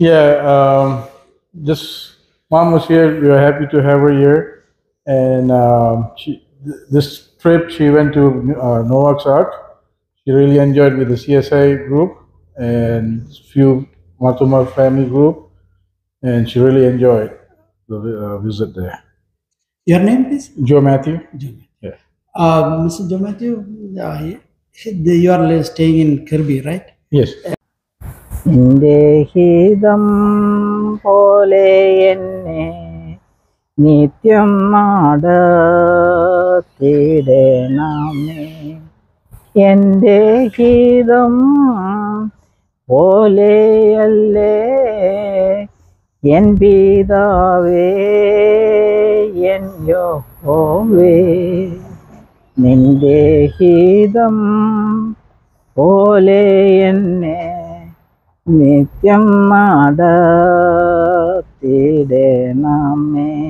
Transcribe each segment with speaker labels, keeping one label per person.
Speaker 1: Yeah, um, just mom was here. We were happy to have her here, and um, she th- this trip she went to uh, Noah's Ark. She really enjoyed with the CSI group and few Matuma family group, and she really enjoyed the uh, visit there.
Speaker 2: Your name, please?
Speaker 1: Joe Matthew.
Speaker 2: Joe.
Speaker 1: Yeah.
Speaker 2: Uh, Mr. Joe Matthew, uh, you are staying in Kirby, right?
Speaker 1: Yes.
Speaker 3: നിന്റെ ഹിതം പോലെ എന്നെ നിത്യം നടത്തിടണമേ എൻ്റെ ഹിതം പോലെയല്ലേ N പിതാവേ N യോഹോവേ നിന്റെ ഹിതം പോലെ എന്നെ നിത്യം നടത്തിടണമേ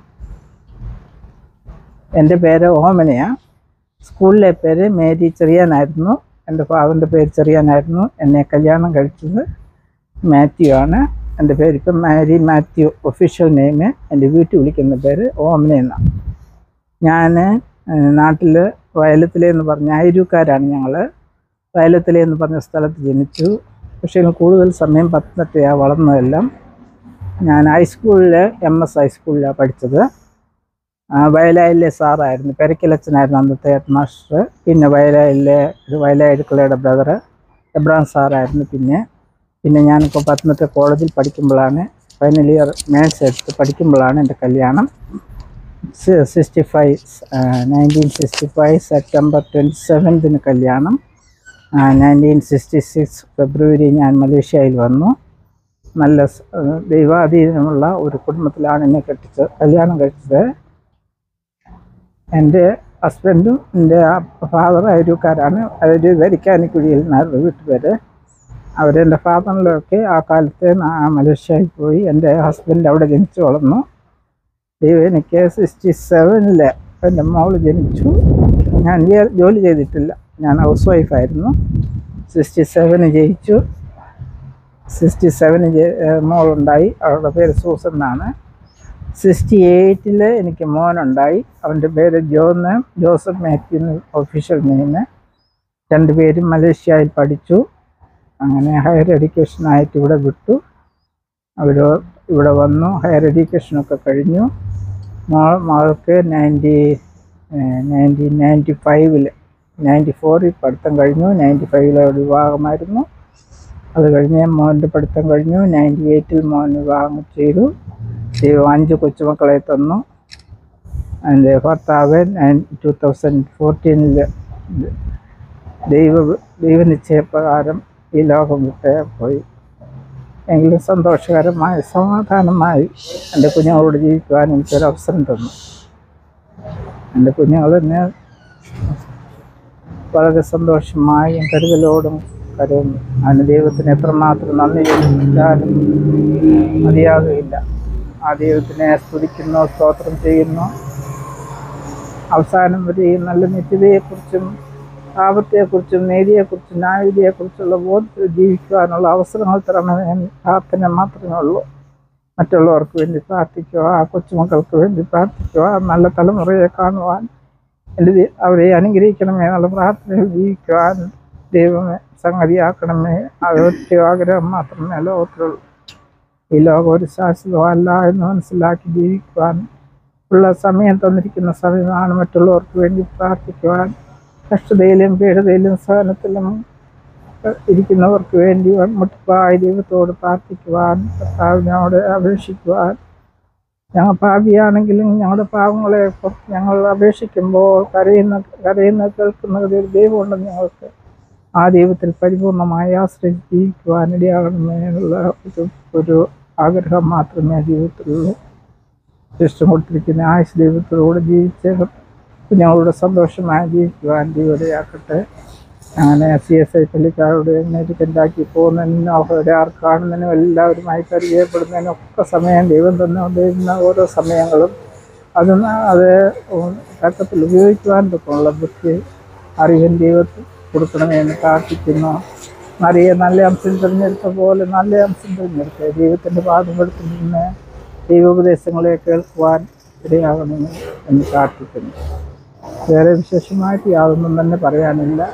Speaker 3: എൻ്റെ പേര് ഓമനയാ സ്കൂളിലെ പേര് മേരി ചെറിയാനായിരുന്നു എൻ്റെ ഫാദറിൻ്റെ പേര് ചെറിയാനായിരുന്നു എന്നെ കല്യാണം കഴിച്ചത് മാത്യു ആണ് എൻ്റെ പേര് ഇപ്പം മാരി മാത്യു ഒഫീഷ്യൽ നെയിം എൻ്റെ വീട്ടിൽ വിളിക്കുന്ന പേര് ഓമന എന്നാണ് ഞാൻ നാട്ടിൽ വയലത്തിലെ എന്ന് പറഞ്ഞ അയരൂക്കാരാണ് ഞങ്ങൾ വയലത്തിലെ എന്ന് പറഞ്ഞ സ്ഥലത്ത് ജനിച്ചു പക്ഷേ കൂടുതൽ സമയം പത്തനംതിട്ടയാണ് വളർന്നതെല്ലാം ഞാൻ ഹൈസ്കൂളിൽ എം എസ് ഹൈസ്കൂളിലാണ് പഠിച്ചത് ആ, വയലായിലെ സാറായിരുന്നു പെരക്കലച്ചനായിരുന്നു അന്നത്തെ ഹെഡ് മാസ്റ്റർ പിന്നെ വയലായിലെ ഒരു വയലായിടുക്കളയുടെ ബ്രദർ എബ്രാം സാറായിരുന്നു പിന്നെ പിന്നെ ഞാനിപ്പോൾ പത്തനംതിട്ട കോളേജിൽ പഠിക്കുമ്പോഴാണ് ഫൈനൽ ഇയർ മാത്സ് എടുത്ത് പഠിക്കുമ്പോഴാണ് എൻ്റെ കല്യാണം sixty five nineteen sixty five September twenty സെവൻത്തിന് കല്യാണം നയൻറ്റീൻ സിക്സ്റ്റി സിക്സ് ഫെബ്രുവരി ഞാൻ മലേഷ്യയിൽ വന്നു നല്ല സ്- ആ, ദൈവാധീനമുള്ള ഒരു കുടുംബത്തിലാണ് എന്നെ കെട്ടിച്ചത് കല്യാണം കഴിച്ചത് എൻ്റെ ഹസ്ബൻഡും എൻ്റെ ഫാദർ അയരൂക്കാരാണ് അവർ വരിക്കാനിക്കുഴിയിൽ നിന്നായിരുന്നു വീട്ടുപേര് അവരെൻ്റെ ഫാദറിലൊക്കെ ആ കാലത്ത് നാ- മലേഷ്യയിൽ പോയി എൻ്റെ ഹസ്ബൻഡ് അവിടെ ജനിച്ചു വളർന്നു ദൈവം എനിക്ക് സിക്സ്റ്റി സെവനിൽ എൻ്റെ മോൾ ജനിച്ചു ഞാൻ വേ- ജോലി ചെയ്തിട്ടില്ല ഞാൻ ഹൗസ് വൈഫായിരുന്നു സിക്സ്റ്റി സെവന് ജയിച്ചു സിക്സ്റ്റി സെവന് മോളുണ്ടായി അവളുടെ പേര് സൂസൻ എന്നാണ് സിക്സ്റ്റി എയ്റ്റിൽ എനിക്ക് മോനുണ്ടായി അവൻ്റെ പേര് ജോന്ന് ജോസഫ് മാത്യു ഒഫീഷ്യൽ നെയിം രണ്ടുപേരും മലേഷ്യയിൽ പഠിച്ചു അങ്ങനെ ഹയർ എഡ്യൂക്കേഷനായിട്ട് ഇവിടെ വിട്ടു അവർ ഇവിടെ വന്നു ഹയർ എഡ്യൂക്കേഷനൊക്കെ കഴിഞ്ഞു മോൾ മകൾക്ക് നയൻറ്റി നയൻറ്റീൻ നയൻറ്റി ഫൈവിൽ നയൻറ്റി ഫോറിൽ പഠിത്തം കഴിഞ്ഞു നയൻറ്റി ഫൈവിലെ വിവാഹമായിരുന്നു അത് കഴിഞ്ഞ് മോൻ്റെ പഠിത്തം കഴിഞ്ഞു നയൻറ്റി എയ്റ്റിൽ മോൻ വിവാഹം ചെയ്തു ദൈവം അഞ്ച് കൊച്ചുമക്കളെ തന്നു എൻ്റെ ഭർത്താവ് നയൻ ടു തൗസൻഡ് ഫോർട്ടീനിൽ ദൈവ ദൈവനിശ്ചയപ്രകാരം ഈ ലോകം വിട്ട് പോയി എങ്കിലും സന്തോഷകരമായി സമാധാനമായി എൻ്റെ കുഞ്ഞുങ്ങളോട് ജീവിക്കുവാൻ എനിക്കൊരു അവസരം തന്നു എൻ്റെ കുഞ്ഞുങ്ങൾ എന്നെ വളരെ സന്തോഷമായി കരുതലോടും കരുതുന്നു അതിന് ദൈവത്തിന് എത്രമാത്രം നന്ദി ചോദിച്ചാലും മതിയാകുകയില്ല ആ ദൈവത്തിനെ സ്തുതിക്കുന്നു സ്തോത്രം ചെയ്യുന്നു അവസാനം വരെ ഈ നല്ല നിത്യതയെക്കുറിച്ചും പാപത്തെക്കുറിച്ചും നീതിയെക്കുറിച്ചും ന്യായവിധിയെക്കുറിച്ചുള്ള ബോധത്തിൽ ജീവിക്കുവാനുള്ള അവസരങ്ങൾ തരണമെന്ന് പ്രാർത്ഥന മാത്രമേ ഉള്ളൂ മറ്റുള്ളവർക്ക് വേണ്ടി പ്രാർത്ഥിക്കുക ആ കൊച്ചുമക്കൾക്ക് വേണ്ടി പ്രാർത്ഥിക്കുക നല്ല തലമുറയെ കാണുവാൻ എൻ്റെ ദൈ- അവരെ അനുഗ്രഹിക്കണമേ എന്നുള്ള പ്രാർത്ഥനയിൽ ജീവിക്കുവാൻ ദൈവമേ സംഗതിയാക്കണമേ അതൊറ്റ ആഗ്രഹം മാത്രമേ ലോകത്തിലുള്ളൂ ഈ ലോകം ഒരു ശാശ്വതമല്ല എന്ന് മനസ്സിലാക്കി ജീവിക്കുവാൻ ഉള്ള സമയം തന്നിരിക്കുന്ന സമയമാണ് മറ്റുള്ളവർക്ക് വേണ്ടി പ്രാർത്ഥിക്കുവാൻ കഷ്ടതയിലും പീഡതയിലും സഹനത്തിലും ഏഹ്, ഇരിക്കുന്നവർക്ക് വേണ്ടി മുട്ടിപ്പായ ദൈവത്തോട് പ്രാർത്ഥിക്കുവാൻ കർത്താവിനോട് അപേക്ഷിക്കുവാൻ ഞങ്ങൾ പാപിയാണെങ്കിലും ഞങ്ങളുടെ പാവങ്ങളെ കുറിച്ച് ഞങ്ങൾ അപേക്ഷിക്കുമ്പോൾ കരയുന്ന കരയുന്ന കേൾക്കുന്ന ഒരു ദൈവമുണ്ടെന്ന് ഞങ്ങൾക്ക് ആ ദൈവത്തിൽ പരിപൂർണമായി ആശ്രയിച്ച് ജീവിക്കുവാൻ ഇടയാകണമേ എന്നുള്ള ഒരു ഒരു ആഗ്രഹം മാത്രമേ ജീവിതത്തിലുള്ളൂ ഇഷ്ടം കൊടുത്തിരിക്കുന്ന ആയുസ് ദൈവത്തിലൂടെ ജീവിച്ച് കുഞ്ഞുങ്ങളുടെ സന്തോഷമായി ജീവിക്കുവാൻ ദൈവതയാക്കട്ടെ അങ്ങനെ സി എസ് ഐ പള്ളിക്കാരോട് എഴുന്നേറ്റിണ്ടാക്കി പോകുന്നതിനും അവരുടെ ആർ കാണുന്നതിനും എല്ലാവരുമായി പരിചയപ്പെടുന്നതിനും ഒക്കെ സമയം ദൈവം തന്നുകൊണ്ടിരുന്ന ഓരോ സമയങ്ങളും അത് അത് തക്കത്തിൽ ഉപയോഗിക്കുവാൻ തൊക്കെയുള്ള ബുദ്ധി അറിവിൻ ദൈവത്തിൽ കൊടുക്കണമെന്ന് പ്രാർത്ഥിക്കുന്നു മറിയെ നല്ല അംശം തിരഞ്ഞെടുത്ത പോലെ നല്ല അംശം തിരഞ്ഞെടുത്ത് ദൈവത്തിൻ്റെ പാദപ്പെടുത്തിൽ നിന്ന് ദൈവോപദേശങ്ങളെ കേൾക്കുവാൻ ഇടയാകണമെന്ന് എന്ന് പ്രാർത്ഥിക്കുന്നു വേറെ വിശേഷമായിട്ട് യാതൊന്നും തന്നെ പറയാനില്ല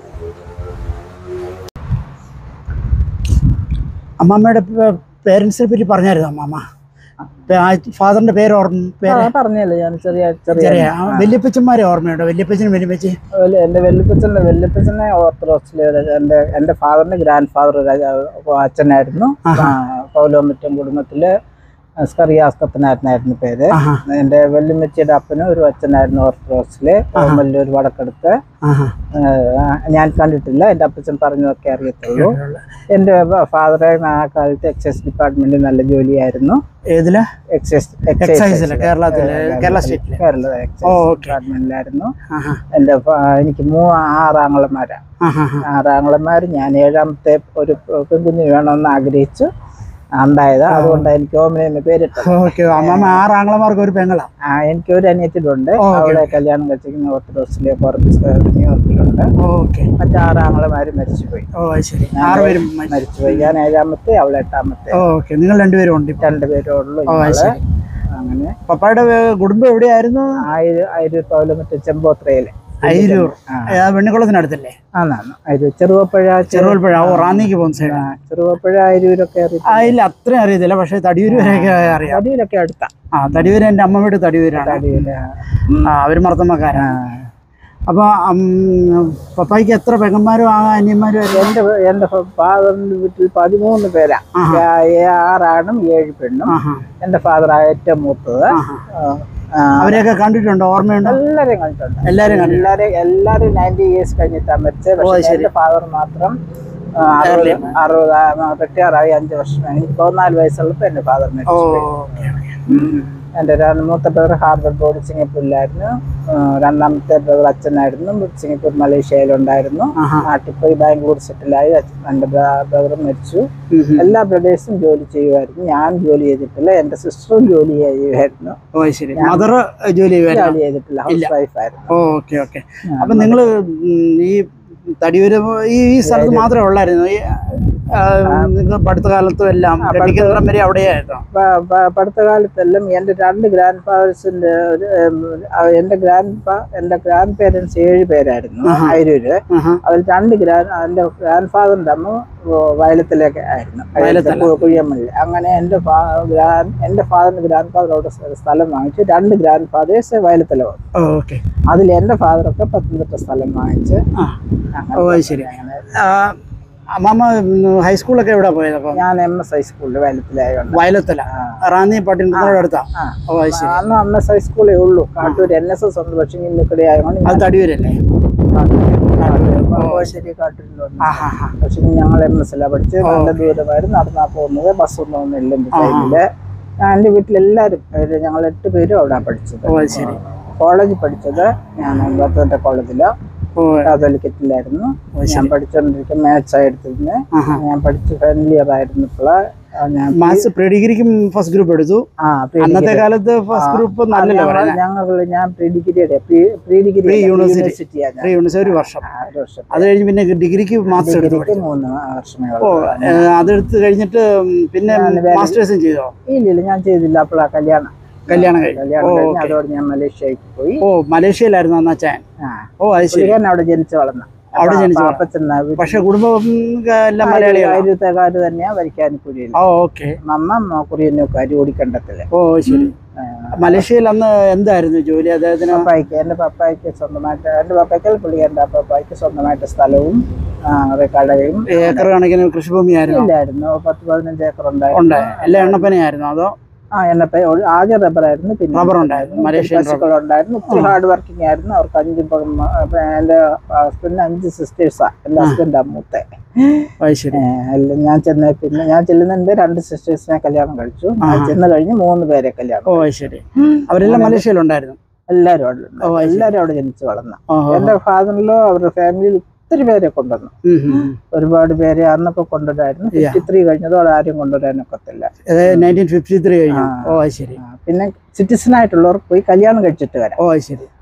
Speaker 2: അമ്മമ്മയുടെ പേരൻസിനെ പറ്റി പറഞ്ഞായിരുന്നു അമ്മമ്മ ഫാദറിന്റെ പേര് ഓർമ്മ പേര്
Speaker 3: ആ, പറഞ്ഞല്ലോ ഞാൻ ചെറിയ ചെറിയ
Speaker 2: ചെറിയ ആ, വല്യപ്പച്ചന്മാരെ ഓർമ്മയുണ്ടോ വല്യപ്പച്ചനും വല്യപ്പച്ചി
Speaker 3: അതുപോലെ എൻ്റെ വല്യപ്പച്ചൻ്റെ വല്യപ്പച്ചനെ ഓർത്തഡോക്സിലെ എൻ്റെ എൻ്റെ ഫാദറിൻ്റെ ഗ്രാൻഡ് ഫാദർ അച്ഛനായിരുന്നു
Speaker 2: ആഹാ.
Speaker 3: ആ, പൗലോമിറ്റം കുടുംബത്തിലെ സ്കറിയാസ്കപ്പനായിരുന്നായിരുന്നു പേര്
Speaker 2: ആഹാ
Speaker 3: എൻ്റെ വല്യമ്മച്ചിയുടെ അപ്പനും ഒരു അച്ഛനായിരുന്നു ഓർത്തഡോക്സിലെ വലിയൊരു വടക്കെടുത്ത്
Speaker 2: ആഹാ
Speaker 3: ആ, ഞാൻ കണ്ടിട്ടില്ല എൻ്റെ അപ്പച്ചൻ പറഞ്ഞതൊക്കെ അറിയത്തുള്ളൂ എൻ്റെ ഫാദറെ ആ കാലത്ത് എക്സൈസ് ഡിപ്പാർട്ട്മെന്റിൽ നല്ല ജോലിയായിരുന്നു
Speaker 2: ഏതില്
Speaker 3: എക്സൈസ്
Speaker 2: എക്സൈസില് കേരളത്തില് കേരള സ്റ്റേറ്റില്
Speaker 3: കേരള
Speaker 2: ഓ,
Speaker 3: എക്സൈസ്
Speaker 2: ഓക്കെ.
Speaker 3: ഡിപ്പാർട്ട്മെന്റിലായിരുന്നു
Speaker 2: ആഹാ
Speaker 3: എൻ്റെ ഫ- എനിക്ക് മൂ ആറാങ്ങളമാരാ
Speaker 2: ആഹാ
Speaker 3: ആറാങ്ങളമാർ ഞാൻ ഏഴാമത്തെ ഒരു പെൺകുഞ്ഞ് വേണമെന്ന് ആഗ്രഹിച്ചു ഉണ്ടായത് അതുകൊണ്ട് എനിക്ക് ഓമന എന്ന് പേരിട്ടത്
Speaker 2: ഓക്കെ അമ്മമ്മ ആറ് ആംഗ്ലമാർക്ക് ഒരു പെങ്ങളാ
Speaker 3: ആ എനിക്ക് ഒരു അനിയത്തിലുണ്ട്
Speaker 2: ഓ, ഓക്കെ,
Speaker 3: അവളെ കല്യാണം കഴിച്ചിരിക്കുന്ന ഓർത്തഡോക്സിലെ പുറത്ത് ന്യൂയോർക്കിലുണ്ട്
Speaker 2: ഓക്കെ
Speaker 3: മറ്റാറാങ്ങളമാർ മരിച്ചുപോയി
Speaker 2: ഓ അത് ശരി ആറ് പേരും മരിച്ചു.
Speaker 3: മരിച്ചുപോയി ഞാൻ ഏഴാമത്തെ അവൾ എട്ടാമത്തെ
Speaker 2: ഓക്കെ നിങ്ങൾ രണ്ടുപേരും ഉണ്ട് ഇപ്പൊ
Speaker 3: രണ്ടുപേരേ ഉള്ളൂ
Speaker 2: ഓ അത്
Speaker 3: ഞങ്ങള്.
Speaker 2: ശരി
Speaker 3: അങ്ങനെ
Speaker 2: പപ്പായുടെ വേ- കുടുംബം എവിടെയായിരുന്നു
Speaker 3: ആയിരം ആയിരം പൗലം മറ്റേ ചെമ്പോത്രയില്
Speaker 2: അയിരൂർ
Speaker 3: ആ.
Speaker 2: ആ, വെണ്ണിക്കുളത്തിനടുത്തല്ലേ
Speaker 3: ആന്നാണ് ആയിരം ചെറുവപ്പഴ
Speaker 2: ചെറുപുഴ ഓ റാന്നിക്ക് പോകുന്ന സൈഡ്
Speaker 3: ചെറുവപ്പഴ ആയിരൂരൊക്കെ അറിയാം
Speaker 2: ആ ഇല്ല അത്രയും അറിയത്തില്ല പക്ഷെ തടിയൂര് വരെയൊക്കെ അറിയാം
Speaker 3: അടിയിലൊക്കെ അടുത്താ
Speaker 2: ആ തടിയൂര് എൻ്റെ അമ്മ വീട് തടിയൂരാണ്
Speaker 3: അടിയില്
Speaker 2: ആ അവര് മർത്തമ്മക്കാരാണ് അപ്പൊ ഉം, പപ്പായ്ക്ക് എത്ര പെങ്ങന്മാരും ആ അനിയന്മാരും ആയിരുന്നു?
Speaker 3: എന്റെ എന്റെ ഫാദറിന്റെ വീട്ടിൽ പതിമൂന്ന് പേരാ
Speaker 2: ആഹാ.
Speaker 3: ഏ- ആറാണും ഏഴ് പെണ്ണും
Speaker 2: ആഹാ
Speaker 3: എന്റെ ഫാദർ ഏറ്റവും മൂത്തത്
Speaker 2: ആഹാ
Speaker 3: ആ, ആ,
Speaker 2: അവരെയൊക്കെ കണ്ടിട്ടുണ്ടോ ഓർമ്മയുണ്ടോ
Speaker 3: എല്ലാരെയും കണ്ടിട്ടുണ്ട്
Speaker 2: എല്ലാരും കണ്ടിട്ടുണ്ട്
Speaker 3: എല്ലാരും എല്ലാരും നയൻറ്റി ഇയേഴ്സ് കഴിഞ്ഞിട്ടാണ് മരിച്ചത്
Speaker 2: ഓ,
Speaker 3: പക്ഷേ
Speaker 2: ശരി.
Speaker 3: എന്റെ ഫാദർ മാത്രം ആ, അറുപത് അറുപത് റിട്ടയർ ആയി അഞ്ച് വർഷം എനിക്ക് പതിനാല് വയസ്സുള്ളപ്പോ എന്റെ ഫാദർ
Speaker 2: ഓ
Speaker 3: മരിച്ചു
Speaker 2: ഓക്കെ ഓക്കെ
Speaker 3: എന്റെ രണ്ട് മൂത്ത ബ്രദർ ഹാർബർഡ് ബോർഡ് സിംഗപ്പൂരിലായിരുന്നു ആ, രണ്ടാമത്തെ ബ്രദർ അച്ഛനായിരുന്നു സിംഗപ്പൂർ മലേഷ്യയിലുണ്ടായിരുന്നു
Speaker 2: ആഹാ
Speaker 3: നാട്ടിൽ പോയി ബാംഗ്ലൂർ സെറ്റിലായി അച്ഛൻ- എന്റെ ബ്രദർ മരിച്ചു
Speaker 2: ഉം, ഉം.
Speaker 3: എല്ലാ ബ്രദേഴ്സും ജോലി ചെയ്യുമായിരുന്നു ഞാൻ ജോലി ചെയ്തിട്ടില്ല എന്റെ സിസ്റ്ററും ജോലി ചെയ്യുമായിരുന്നു
Speaker 2: ഓ ശരി മദർ ജോലി ചെയ്യുമായിരുന്നു
Speaker 3: ജോലി ചെയ്തിട്ടില്ല ഹൗസ് വൈഫായിരുന്നു
Speaker 2: ഓ ഓക്കെ ഓക്കെ അപ്പൊ നിങ്ങള് ഉം, ഈ തടിയൂര് ഈ ഈ സ്ഥലത്ത് മാത്രമേ ഉള്ളായിരുന്നു ഈ നിങ്ങൾ പഠിത്ത കാലത്തും എല്ലാം കെട്ടിക്കുന്നിടം വരെ അവിടെയായിരുന്നു
Speaker 3: പ- പ- പഠിത്ത കാലത്തെല്ലാം എൻ്റെ രണ്ട് ഗ്രാൻഡ് ഫാദേഴ്സിന്റെ ഒരു ഉം, അഹ് എൻ്റെ ഗ്രാൻഡ് എൻ്റെ ഗ്രാൻഡ് പേരൻസ് ഏഴ് പേരായിരുന്നു അയിരൂര്
Speaker 2: ആഹാ.
Speaker 3: അതിൽ രണ്ട് ഗ്രാൻഡ് എൻ്റെ ഗ്രാൻഡ് ഫാദറിന്റെ അമ്മ വയലത്തിലേക്ക് ആയിരുന്നു
Speaker 2: വയലത്തല.
Speaker 3: കു- കുഴിയമ്മലിൽ അങ്ങനെ എൻ്റെ ഗ്രാൻഡ് എൻ്റെ ഫാദറിന്റെ ഗ്രാൻഡ് ഫാദർ അവിടെ സ്ഥ- സ്ഥലം വാങ്ങിച്ചു രണ്ട് ഗ്രാൻഡ് ഫാദേഴ്സ് വയലത്തില വന്നു
Speaker 2: ഓ ഓക്കെ
Speaker 3: അതിൽ എൻ്റെ ഫാദറൊക്കെ പത്തനംതിട്ട സ്ഥലം വാങ്ങിച്ച്
Speaker 2: ആ
Speaker 3: അങ്ങനെ
Speaker 2: ഓ അത് ശരി ആ, അമ്മാമ്മ ഉം, ഹൈസ്കൂളൊക്കെ എവിടെ പോയത് അപ്പൊ
Speaker 3: ഞാൻ എം എസ് ഹൈസ്കൂളിൽ വയലത്തിലായോണ്ട്
Speaker 2: വയലത്തല റാന്നി പട്ടിണത്തിനോട് അടുത്താ
Speaker 3: ആ.
Speaker 2: ഓ അത് ശരി
Speaker 3: അന്ന് എം എസ് ഹൈസ്കൂളേ ഉള്ളൂ കാട്ടൂർ എൻ എസ് എസ് ഉണ്ട് പക്ഷേ ഇന്നിക്കടെ ആയതുകൊണ്ട്
Speaker 2: അത് തടിയൂരല്ലേ
Speaker 3: ശരി കാട്ടൂരിലുണ്ട്
Speaker 2: ആ ഹാ ഹാ
Speaker 3: പക്ഷെ ഞങ്ങൾ എം എസ് എല്ലാം പഠിച്ച് നല്ല ദൂരമായിരുന്നു നടന്നാ പോകുന്നത് ബസ്സൊന്നും ഒന്നുമില്ല എൻ്റെ ടൈമില് ഞാൻ എൻ്റെ വീട്ടിലെല്ലാവരും ഒരു ഞങ്ങൾ എട്ട് പേരും അവിടെ പഠിച്ചത്
Speaker 2: ഓ അത് ശരി
Speaker 3: കോളേജിൽ പഠിച്ചത് ഞാൻ പത്തനംതിട്ട കോളേജില്
Speaker 2: ഓ
Speaker 3: കാതോലിക്കറ്റിലായിരുന്നു ഞാൻ പഠിച്ചുകൊണ്ടിരിക്കുന്ന മാത്സ് എടുത്തിരുന്നത്
Speaker 2: ആഹാ.
Speaker 3: ഞാൻ പഠിച്ച് ഫൈനൽ ഇയർ ആയിരുന്നപ്പോൾ ഞാൻ
Speaker 2: മാത്സ് പ്രീ ഡിഗ്രിക്കും ഫസ്റ്റ് ഗ്രൂപ്പ് എടുത്തു
Speaker 3: ആ pre
Speaker 2: അന്നത്തെ കാലത്ത് ഫസ്റ്റ് ഗ്രൂപ്പ് നല്ലല്ലോ പറയാൻ
Speaker 3: ഞങ്ങൾ ഞാൻ പ്രീ ഡിഗ്രിയുടെ പ്രീ ഡിഗ്രി
Speaker 2: Pre university.
Speaker 3: യൂണിവേഴ്സിറ്റിയാണ്
Speaker 2: പ്രീ യൂണിവേഴ്സിറ്റി ഒരു വർഷം
Speaker 3: ഒരു വർഷം
Speaker 2: അത് കഴിഞ്ഞ് പിന്നെ ഡിഗ്രിക്ക് മാത്സ് എടുത്തു
Speaker 3: ഡിഗ്രിക്ക് മൂന്ന് വർഷമേ
Speaker 2: ഓ
Speaker 3: ഉള്ളൂ
Speaker 2: ഏ, അതെടുത്ത് കഴിഞ്ഞിട്ട് ഉം, പിന്നെ മാസ്റ്റേഴ്സും ചെയ്തോ
Speaker 3: ഇല്ല ഇല്ല ഞാൻ ചെയ്തില്ല അപ്പോഴാ കല്യാണം
Speaker 2: കല്യാണം കഴിഞ്ഞു
Speaker 3: കല്യാണം
Speaker 2: ഓ
Speaker 3: കഴിഞ്ഞ് അതോടെ ഞാൻ മലേഷ്യക്ക് പോയി
Speaker 2: ഓ മലേഷ്യയിലായിരുന്നു അന്ന് അച്ഛൻ
Speaker 3: ആ
Speaker 2: ഓ അത് ശരി
Speaker 3: പുള്ളിക്കാരൻ അവിടെ ജനിച്ചു വളർന്ന
Speaker 2: അവിടെ ജനിച്ചു വളർന്ന.
Speaker 3: അപ്പച്ചൻ
Speaker 2: പക്ഷെ കുടുംബം ഉം, എല്ലാം മലയാളികളാണ്
Speaker 3: ആയിരത്തേക്കാര് തന്നെയാ വരിക്കാനിക്കുഴിയിൽ
Speaker 2: ഓ ഓക്കെ
Speaker 3: നമ്മ കുറിയന്നൂക്കാരി ഓടിക്കണ്ടത്തില്
Speaker 2: ഓ ശരി മലേഷ്യയിൽ അന്ന് എന്തായിരുന്നു ജോലി അദ്ദേഹത്തിന്
Speaker 3: പപ്പായ്ക്ക് എൻ്റെ പപ്പായ്ക്ക് സ്വന്തമായിട്ട് എൻ്റെ പപ്പായ്ക്കൽ പുള്ളിക്കാരൻ്റെ പപ്പായ്ക്ക് സ്വന്തമായിട്ട് സ്ഥലവും ആ, ഒരു കടയും
Speaker 2: ഏക്കർ കണക്കിന് കൃഷിഭൂമിയായിരുന്നു
Speaker 3: ഇല്ലായിരുന്നു പത്ത് പതിനഞ്ച് ഏക്കർ
Speaker 2: ഉണ്ട്
Speaker 3: ഉണ്ടായിരുന്നു
Speaker 2: എല്ലാ എണ്ണപ്പനയായിരുന്നു അതോ
Speaker 3: ആ എണ്ണപ്പ ഒരു- ആദ്യം റബ്ബറായിരുന്നു പിന്നെ
Speaker 2: റബ്ബർ ഉണ്ടായിരുന്നു മലേഷ്യൻ റബ്ബർ
Speaker 3: പശുക്കളുണ്ടായിരുന്നു ഒത്തിരി ഹാർഡ് വർക്കിംഗ് ആയിരുന്നു അവർക്ക് അഞ്ച് പ- മ- അപ്പൊ എൻ്റെ ഹസ്ബൻഡിന് അഞ്ച് സിസ്റ്റേഴ്സാ എൻ്റെ ഹസ്ബൻഡ് മൂത്തെ
Speaker 2: അത് ശരി
Speaker 3: എല്ലാം ഞാൻ ചെന്ന പിന്നെ ഞാൻ ചെല്ലുന്നതിന് രണ്ട് സിസ്റ്റേഴ്സിനെ കല്യാണം കഴിച്ചു ഞാൻ ചെന്ന് കഴിഞ്ഞ് മൂന്ന് പേരെ കല്യാണം
Speaker 2: ഓ അത് ശരി അവരെല്ലാം മലേഷ്യയിലുണ്ടായിരുന്നു
Speaker 3: എല്ലാവരും അവിടെ ഉണ്ട്.
Speaker 2: ഓ, അത് ശരി.
Speaker 3: എല്ലാവരും അവിടെ ജനിച്ചു വളർന്ന
Speaker 2: ഓഹോ.
Speaker 3: എൻ്റെ ഫാദറിലോ അവരുടെ ഫാമിലിയിൽ ഒത്തിരി പേരെ കൊണ്ടുവന്നു
Speaker 2: ഉം, ഉം.
Speaker 3: ഒരുപാട് പേരെ അന്നൊക്കെ കൊണ്ടുവരായിരുന്നു ഫിഫ്റ്റി ത്രീ കഴിഞ്ഞതോടെ ആരും കൊണ്ടുവരാനൊക്കത്തില്ല
Speaker 2: അത് നയൻറ്റീൻ ഫിഫ്റ്റി ത്രീ കഴിഞ്ഞു
Speaker 3: ആ.
Speaker 2: ഓ അത് ശരി
Speaker 3: ആ, പിന്നെ സിറ്റിസൺ ആയിട്ടുള്ളവർ പോയി കല്യാണം കഴിച്ചിട്ട് വരാം
Speaker 2: ഓ അത് ശരി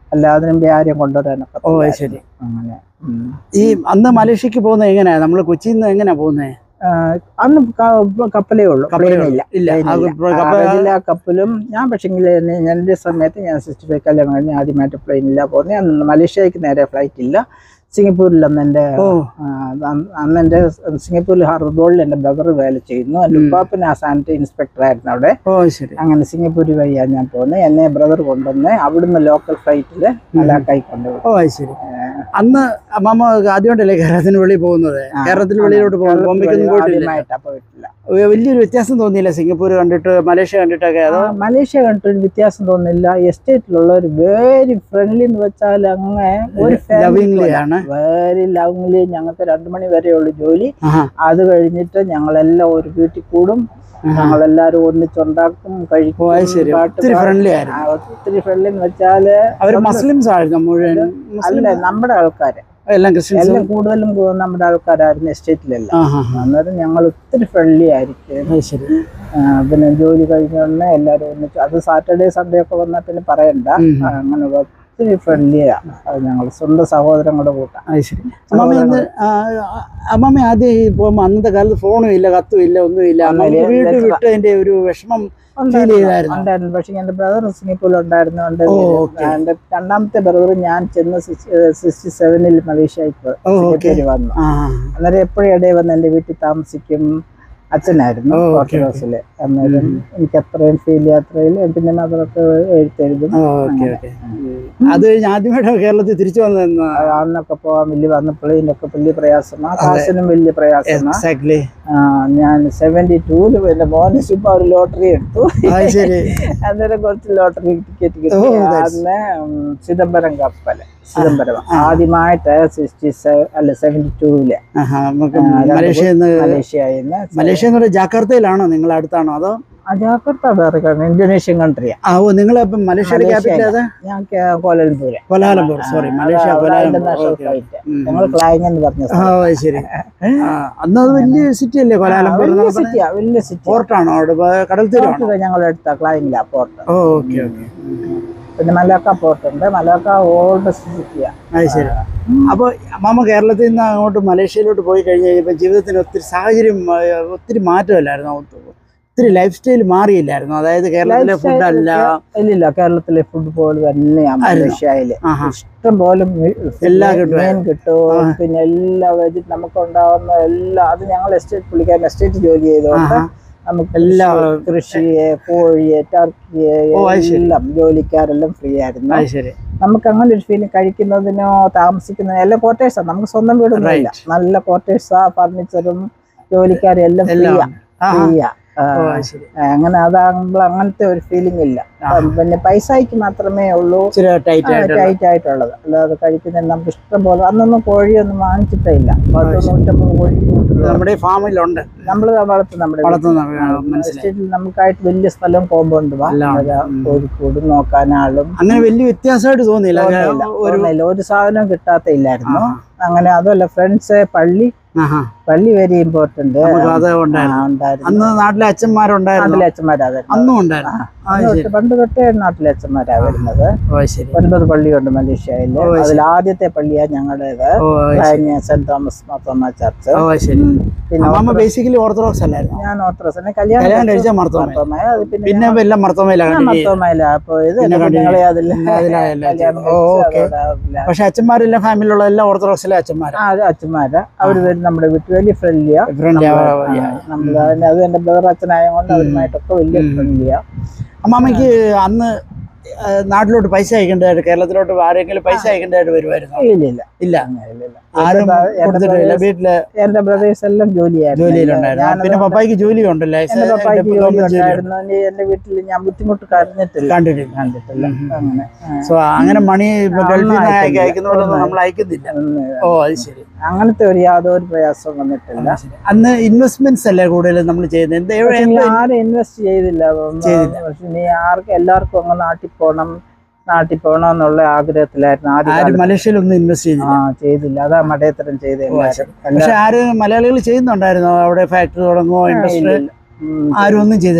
Speaker 3: അല്ലാതെ അതിനും മുമ്പേ ആരെയും കൊണ്ടുവരാനൊക്കെ
Speaker 2: ഓ അത് ശരി
Speaker 3: അങ്ങനെ ഉം.
Speaker 2: ഈ അന്ന് മലേഷ്യക്ക് പോകുന്നത് എങ്ങനെയാ നമ്മൾ കൊച്ചിയിൽ നിന്ന് എങ്ങനെയാ പോകുന്നത്
Speaker 3: ആ, അന്ന് ക- കപ്പലേ ഉള്ളൂ
Speaker 2: കപ്പലേ
Speaker 3: plane
Speaker 2: ഉള്ളൂ.
Speaker 3: ഇല്ല
Speaker 2: ഇല്ല.
Speaker 3: plane
Speaker 2: അത്
Speaker 3: ഇല്ല.
Speaker 2: ഇപ്പൊ
Speaker 3: ആ,
Speaker 2: കപ്പ-
Speaker 3: റെഗുലർ കപ്പലും ഞാൻ പക്ഷെങ്കിൽ എൻ്റെ സമയത്ത് ഞാൻ സിക്സ്റ്റി ഫൈവ് കല്യാണം കഴിഞ്ഞ് ആദ്യമായിട്ട് പ്ലെയിനില്ല പോകുന്നത് അന്ന് മലേഷ്യക്ക് നേരെ ഫ്ലൈറ്റ് ഇല്ല സിംഗപ്പൂരിൽ അന്ന് എൻ്റെ
Speaker 2: ഓ
Speaker 3: ആ, അന്ന് അന്ന് എൻ്റെ സിംഗപ്പൂരിൽ ഹാർബോളിൽ എൻ്റെ ബ്രദർ വേല ചെയ്യുന്നു എൻ്റെ
Speaker 2: ഉം.
Speaker 3: ഉപ്പാപ്പൻ ആ സാനിറ്ററി ഇൻസ്പെക്ടർ ആയിരുന്നു അവിടെ
Speaker 2: ഓ ശരി
Speaker 3: അങ്ങനെ സിംഗപ്പൂർ വഴിയാണ് ഞാൻ പോകുന്നത് എന്നെ ബ്രദർ കൊണ്ടുവന്ന് അവിടുന്ന് ലോക്കൽ ഫ്ലൈറ്റിൽ മലാക്കായി കൊണ്ടുപോയി
Speaker 2: ഓ അത് ശരി അന്ന് അമ്മമ്മ ആദ്യമായിട്ടല്ലേ കേരളത്തിന് വെളിയിൽ പോകുന്നത്
Speaker 3: ആ,
Speaker 2: കേരളത്തിന് വെളിയിലോട്ട് പോകുന്നത് ബോംബെക്കൊന്നും പോയിട്ടില്ല
Speaker 3: ആദ്യമായിട്ടാ പോയിട്ടില്ല
Speaker 2: വലിയൊരു വ്യത്യാസം തോന്നിയില്ല സിംഗപ്പൂർ കണ്ടിട്ട് മലേഷ്യ കണ്ടിട്ടൊക്കെ അതോ
Speaker 3: ആ, മലേഷ്യ കണ്ടിട്ട് ഒരു വ്യത്യാസം തോന്നുന്നില്ല എസ്റ്റേറ്റിലുള്ളവർ വെരി ഫ്രണ്ട്ലി എന്ന് വെച്ചാൽ അങ്ങ് ഒരു
Speaker 2: ലവിംഗ്ലി ആണ്
Speaker 3: വെരി ലവിംഗ്ലി ഞങ്ങൾക്ക് രണ്ടു മണി വരെയുള്ള ജോലി
Speaker 2: ആഹാ.
Speaker 3: അത് കഴിഞ്ഞിട്ട് ഞങ്ങളെല്ലാം ഒരു വീട്ടിൽ കൂടും ഞങ്ങളെല്ലാരും ഒന്നിച്ചുണ്ടാക്കും കഴിക്കും
Speaker 2: ഓ അത് ശരി
Speaker 3: പാട്ട്
Speaker 2: ഒത്തിരി
Speaker 3: പാടും.
Speaker 2: ഫ്രണ്ട്ലി
Speaker 3: ആ,
Speaker 2: ആയിരുന്നു
Speaker 3: ഒത്തിരി ഫ്രണ്ട്ലി എന്ന് വെച്ചാല്
Speaker 2: അവര്
Speaker 3: നമ്മള്
Speaker 2: മുസ്ലിംസ് ആയിരുന്നു മുഴുവൻ മുസ്ലിം
Speaker 3: അല്ല നമ്മുടെ ആൾക്കാര്
Speaker 2: എല്ലാം ക്രിസ്ത്യൻസ്
Speaker 3: എല്ലാം കൂടുതലും പോ- നമ്മുടെ ആൾക്കാരായിരുന്നു എസ്റ്റേറ്റിലെല്ലാം
Speaker 2: ആഹാ
Speaker 3: അന്നേരം ഞങ്ങൾ ഒത്തിരി ഫ്രണ്ട്ലി ആയിരിക്കും
Speaker 2: അത് ശരി
Speaker 3: ആ, പിന്നെ ജോലി കഴിഞ്ഞ ഉടനെ എല്ലാവരും ഒന്നിച്ച് അത് സാറ്റർഡേ സൺഡേ ഒക്കെ വന്നാൽ പിന്നെ പറയണ്ട
Speaker 2: ഉം.
Speaker 3: ആ, അങ്ങനെ ഒത്തിരി ഫ്രണ്ട്ലിയാ അത് ഞങ്ങൾ സ്വന്തം സഹോദരങ്ങളുടെ കൂട്ടാം
Speaker 2: അത് ശരി അമ്മമ്മ അന്ന് ആ, അമ്മമ്മ ആദ്യം ഈ പോകുമ്പോ അന്നത്തെ കാലത്ത് ഫോണും ഇല്ല കത്തും ഇല്ല ഒന്നുമില്ല അമ്മ
Speaker 3: ഒന്നുമില്ല.
Speaker 2: വീട്ടിൽ
Speaker 3: letter-
Speaker 2: വിട്ടതിന്റെ ഒരു വിഷമം ഫീൽ ചെയ്തായിരുന്നു
Speaker 3: ഉണ്ടായിരുന്നു പക്ഷെ എന്റെ ബ്രദർ സിംഗപ്പൂരിൽ ഉണ്ടായിരുന്നുകൊണ്ട്
Speaker 2: ഓ, okay.
Speaker 3: എന്റെ രണ്ടാമത്തെ ബ്രദർ ഞാൻ ചെന്ന് സിക്സ്റ്റി സെവനിൽ മലേഷ്യയിൽ
Speaker 2: ഓ, okay.
Speaker 3: സിംഗപ്പൂരിൽ വന്നു
Speaker 2: ആ
Speaker 3: അന്നേരം എപ്പോഴും ഇടയിൽ വന്ന് എന്റെ വീട്ടിൽ താമസിക്കും അച്ഛനായിരുന്നു
Speaker 2: ഓ, okay,
Speaker 3: ഓർത്തഡോക്സില് അന്നേരം എനിക്ക് അത്രയും ഫീൽ യാത്രയിൽ പിന്നെ അതൊക്കെ എഴുത്തെഴുതും
Speaker 2: ഓക്കെ ഓക്കെ അത് കഴിഞ്ഞ് ആദ്യമായിട്ട് കേരളത്തിൽ തിരിച്ചു വന്നതെന്ന്
Speaker 3: അന്നൊക്കെ പോകാൻ വലിയ വന്ന പ്ലെയിനൊക്കെ വലിയ പ്രയാസമാ കാശിനും വലിയ പ്രയാസമാ
Speaker 2: എക്സാക്ട്ലി
Speaker 3: ആ, ഞാൻ സെവന്റി ടൂല് എന്റെ മോന് ചുമ്മാ ഒരു ലോട്ടറി എടുത്തു
Speaker 2: അത് ശരി
Speaker 3: അന്നേരം കുറച്ച് ലോട്ടറി ടിക്കറ്റ് കിട്ടി
Speaker 2: Oh, that's-
Speaker 3: അന്ന് ഉം, ചിദംബരം കപ്പല് ചിദംബരം ആദ്യമായിട്ട് സിക്സ്റ്റി സെവൻ അല്ല സെവന്റി ടൂവില്
Speaker 2: ആഹാ, നമുക്ക്
Speaker 3: ആ, രണ്ട്
Speaker 2: മലേഷ്യയിൽ നിന്ന്
Speaker 3: മലേഷ്യയിൽ നിന്ന്
Speaker 2: മലേഷ്യ എന്ന് പറയുന്നത് ജാക്കാർത്തയിലാണോ നിങ്ങൾ അടുത്താണോ അതോ
Speaker 3: ജാക്കർത്ത വേറെ country, ഇന്തോനേഷ്യൻ കൺട്രിയാ
Speaker 2: ആ ഓ നിങ്ങൾ ഇപ്പം മലേഷ്യയുടെ ക്യാപിറ്റൽ ഏതാ
Speaker 3: ഞാൻ കേ- Kuala Lumpur
Speaker 2: Kuala Lumpur sorry Malaysia Kuala Lumpur
Speaker 3: international
Speaker 2: okay
Speaker 3: flight ഞങ്ങൾ ക്ലായിങ് എന്ന് പറഞ്ഞ
Speaker 2: ആ അത് ശരി ആ, അന്ന് അത് വലിയ സിറ്റി അല്ലേ കൊലാലംപൂർ
Speaker 3: വലിയ സിറ്റിയാ വലിയ സിറ്റി
Speaker 2: പോർട്ടാണോ അവിടെ പ- കടൽ തീരമാണോ
Speaker 3: ഞങ്ങൾ എടുത്ത ക്ലായിങ്ങിലാ പോർട്ട്
Speaker 2: ഓ ഓക്കെ ഓക്കെ
Speaker 3: പിന്നെ മലാക്ക പോർട്ട് ഉണ്ട് മലാക്ക ഓൾഡസ്റ്റ് സിറ്റിയാ
Speaker 2: അത് ശരി അപ്പോൾ അമ്മാമ്മ കേരളത്തിൽ നിന്ന് അങ്ങോട്ട് മലേഷ്യയിലോട്ട് പോയി കഴിഞ്ഞ് കഴിഞ്ഞപ്പോൾ ജീവിതത്തിന് ഒത്തിരി സാഹചര്യം ആ, ഒത്തിരി മാറ്റമല്ലായിരുന്നു ഒത്തിരി ലൈഫ് സ്റ്റൈൽ മാറിയില്ലായിരുന്നു അതായത് കേരളത്തിലെ
Speaker 3: Lifestyle
Speaker 2: ഫുഡല്ല
Speaker 3: ഇല്ലില്ല കേരളത്തിലെ ഫുഡ് പോലെ തന്നെയാണ്
Speaker 2: ആയിരുന്നു.
Speaker 3: മലേഷ്യയില്
Speaker 2: ആഹാ
Speaker 3: ഇഷ്ടം പോലെ
Speaker 2: എല്ലാം കിട്ടുമായിരുന്നു.
Speaker 3: മീൻ കിട്ടും
Speaker 2: ആ.
Speaker 3: പിന്നെ എല്ലാ വെജി നമുക്ക് ഉണ്ടാവുന്ന എല്ലാ അത് ഞങ്ങൾ എസ്റ്റേറ്റ് പുള്ളിക്കാരൻ എസ്റ്റേറ്റ് ജോലി ചെയ്തുകൊണ്ട്
Speaker 2: ആഹാ.
Speaker 3: നമുക്ക്
Speaker 2: എല്ലാ
Speaker 3: കൃഷി- കൃഷിയെ കോഴിയെ ടർക്കിയെ
Speaker 2: ഓ, അത് ശരി.
Speaker 3: എല്ലാം ജോലിക്കാരെല്ലാം ഫ്രീ ആയിരുന്നു
Speaker 2: അത് ശരി
Speaker 3: നമുക്ക് അങ്ങനെ ഒരു ഫീലിംഗ് കഴിക്കുന്നതിനോ താമസിക്കുന്നതിനോ എല്ലാം ക്വാർട്ടേഴ്സാണ് നമുക്ക് സ്വന്തം വീടൊന്നും ഇല്ല നല്ല ക്വാർട്ടേഴ്സാ ഫർണിച്ചറും ജോലിക്കാരും എല്ലാം
Speaker 2: എല്ലാം
Speaker 3: ഫ്രീയാ
Speaker 2: ആഹാ
Speaker 3: ഫ്രീയാ
Speaker 2: ഓ അത് ശരി
Speaker 3: അങ്ങനെ അതാകുമ്പോൾ അങ്ങനത്തെ ഒരു ഫീലിംഗ് ഇല്ല അപ്പം പിന്നെ പൈസയ്ക്ക് മാത്രമേ ഉള്ളൂ
Speaker 2: ഇച്ചിരി ടൈറ്റ് ആയിട്ട്
Speaker 3: ടൈറ്റ് ആയിട്ടുള്ളത് അല്ലാതെ കഴിക്കുന്നതിന് നമുക്ക് ഇഷ്ടം പോലെ അന്നൊന്നും കോഴിയൊന്നും വാങ്ങിച്ചിട്ടേ ഇല്ല പത്ത് നൂറ്റമ്പത് കോഴി
Speaker 2: നമ്മുടെ ഫാമിലുണ്ട്
Speaker 3: നമ്മൾ വളർത്തും നമ്മുടെ
Speaker 2: വളർത്തുന്ന ആ, മനസ്സിലായി
Speaker 3: എസ്റ്റേറ്റിൽ നമുക്കായിട്ട് വലിയ സ്ഥലം കോമ്പൗണ്ട്
Speaker 2: എല്ലാം ഉണ്ട്. ഉം.
Speaker 3: കോഴിക്കോട് നോക്കാൻ ആളും
Speaker 2: അങ്ങനെ വലിയ വ്യത്യാസമായിട്ട് തോന്നിയില്ല
Speaker 3: തോന്നിയില്ല.
Speaker 2: ഒരു
Speaker 3: തോന്നിയില്ല. ഒരു സാധനവും കിട്ടാത്ത ഇല്ലായിരുന്നു
Speaker 2: ആഹാ.
Speaker 3: അങ്ങനെ അതുമല്ല ഫ്രണ്ട്സ് പള്ളി
Speaker 2: ആഹാ
Speaker 3: പള്ളി വെരി ഇമ്പോർട്ടന്റ്
Speaker 2: നമുക്ക് അത് ഉണ്ടായിരുന്നു
Speaker 3: ഉണ്ടായിരുന്നു
Speaker 2: അന്ന് നാട്ടിലെ അച്ഛന്മാരുണ്ടായിരുന്നു
Speaker 3: നാട്ടിലെ അച്ഛന്മാരാ വരുന്നത്
Speaker 2: അന്നും ഉണ്ടായിരുന്നു ആ
Speaker 3: അന്ന്
Speaker 2: ശരി
Speaker 3: തൊട്ട് പണ്ട് തൊട്ടേ നാട്ടിലെ അച്ഛന്മാരാ വരുന്നത്
Speaker 2: ഓ ശരി
Speaker 3: ഒൻപത് പള്ളിയുണ്ട് മലേഷ്യയിൽ
Speaker 2: ഓ, ശരി.
Speaker 3: അതിൽ ആദ്യത്തെ പള്ളിയാ ഞങ്ങളുടേത്
Speaker 2: ഓ
Speaker 3: കഴിഞ്ഞ Saint Thomas Marthoma church
Speaker 2: oh ശരി
Speaker 3: പിന്നെ
Speaker 2: അമ്മ ബേസിക്കലി ഓർത്തഡോക്സ് അല്ലായിരുന്നു
Speaker 3: ഞാൻ ഓർത്തഡോക്സ് എന്നെ കല്യാണം
Speaker 2: കല്യാണം
Speaker 3: കഴിച്ചത്
Speaker 2: കഴിച്ച മർത്തോമ
Speaker 3: മാർത്തോമയ. അത് പിന്നെ
Speaker 2: പിന്നെ എല്ലാം മർത്തോമയില
Speaker 3: ഞാൻ
Speaker 2: കണ്ടിന്യൂ
Speaker 3: മർത്തോമയിലാ പോയത്
Speaker 2: പിന്നെ
Speaker 3: എന്റെ
Speaker 2: continue
Speaker 3: കുഞ്ഞുങ്ങളെ അതിൽ
Speaker 2: പിന്നെ അതിലായല്ലേ
Speaker 3: കല്യാണം
Speaker 2: ഓ,
Speaker 3: കഴിച്ച്
Speaker 2: okay.
Speaker 3: അതോടെ അതിലാ.
Speaker 2: പക്ഷെ അച്ഛന്മാരെല്ലാം ഫാമിലിയുള്ള എല്ലാം ഓർത്തഡോക്സിലെ അച്ഛന്മാരാ
Speaker 3: ആ അത് അച്ഛന്മാരാ അവര് വരും നമ്മുടെ വീട്ടിൽ വലിയ ഫ്രണ്ട്ലിയാ
Speaker 2: ഫ്രണ്ട്ലി
Speaker 3: നമ്മൾ അത് എന്റെ ബ്രദർ അച്ഛനായതുകൊണ്ട് അവരുമായിട്ടൊക്കെ വലിയ ഫ്രണ്ട്ലിയാ
Speaker 2: അമ്മാമ്മയ്ക്ക് അന്ന് ആ, നാട്ടിലോട്ട് പൈസ അയക്കേണ്ടതായിട്ട് കേരളത്തിലോട്ട് ആരെങ്കിലും പൈസ അയക്കേണ്ടതായിട്ട് വരുമായിരുന്നു
Speaker 3: ഇല്ല ഇല്ല
Speaker 2: ഇല്ല
Speaker 3: അങ്ങനെ ഇല്ല, ഇല്ല.
Speaker 2: ആരും
Speaker 3: എന്റെ ബ്ര- എന്റെ
Speaker 2: കൊടുത്തിട്ടില്ല
Speaker 3: brothers-
Speaker 2: വീട്ടില്
Speaker 3: എന്റെ ബ്രദേഴ്സ് എല്ലാം ജോലിയായിരുന്നു
Speaker 2: ജോലിയിലുണ്ടായിരുന്നു
Speaker 3: ഞാനത്
Speaker 2: പിന്നെ പപ്പായ്ക്ക് ജോലി ഉണ്ടല്ലേ
Speaker 3: എന്റെ പപ്പായ്ക്ക് ജോലി
Speaker 2: ഗവൺമെന്റ് ജോലി
Speaker 3: ഉണ്ടായിരുന്നു ഇനി എന്റെ വീട്ടിൽ ഞാൻ ബുദ്ധിമുട്ട് കറിഞ്ഞിട്ടില്ല
Speaker 2: കണ്ടിട്ടില്ല
Speaker 3: കണ്ടിട്ടില്ല അങ്ങനെ ആ.
Speaker 2: സോ അങ്ങനെ മണി ഇപ്പൊ
Speaker 3: ആ,
Speaker 2: ഗൾഫിൽ നിന്ന്
Speaker 3: ഒന്നും
Speaker 2: അയക്ക-
Speaker 3: അയക്കുന്നില്ല.
Speaker 2: അയക്കുന്ന പോലെ ഒന്നും
Speaker 3: ഒന്നും
Speaker 2: നമ്മൾ അയക്കുന്നില്ല
Speaker 3: ഒന്ന്
Speaker 2: ഓ അത് ശരി
Speaker 3: അങ്ങനത്തെ ഒരു യാതൊരു പ്രയാസവും വന്നിട്ടില്ല
Speaker 2: ശരി. അന്ന് ഇൻവെസ്റ്റ്മെന്റ്സ് അല്ലേ കൂടുതലും നമ്മൾ ചെയ്യുന്നത് എന്ത് എവിടെ
Speaker 3: പക്ഷെ
Speaker 2: എന്ത്
Speaker 3: ആരും ഇൻവെസ്റ്റ് ചെയ്തില്ല
Speaker 2: ചെയ്തില്ല.
Speaker 3: പക്ഷെ നീ ആർക്കും എല്ലാവർക്കും അങ്ങ് നാട്ടിൽ പോകണം നാട്ടിൽ പോകണം എന്നുള്ള ആഗ്രഹത്തിലായിരുന്നു ആദ്യ
Speaker 2: ആരും
Speaker 3: കാലത്ത്.
Speaker 2: മലേഷ്യയിൽ ഒന്നും ഇൻവെസ്റ്റ്
Speaker 3: ആ
Speaker 2: ചെയ്തില്ല
Speaker 3: ചെയ്തില്ല അതാ മടയത്തരം ചെയ്ത എല്ലാവരും എല്ലാ-
Speaker 2: പക്ഷെ ആര് മലയാളികൾ ചെയ്യുന്നുണ്ടായിരുന്നോ അവിടെ ഫാക്ടറി തുടങ്ങുമോ
Speaker 3: ആ,
Speaker 2: ഇൻഡസ്ട്രി
Speaker 3: ഇല്ല, ഇല്ല. ഉം,
Speaker 2: ആരും ഒന്നും ചെയ്തിട്ടില്ല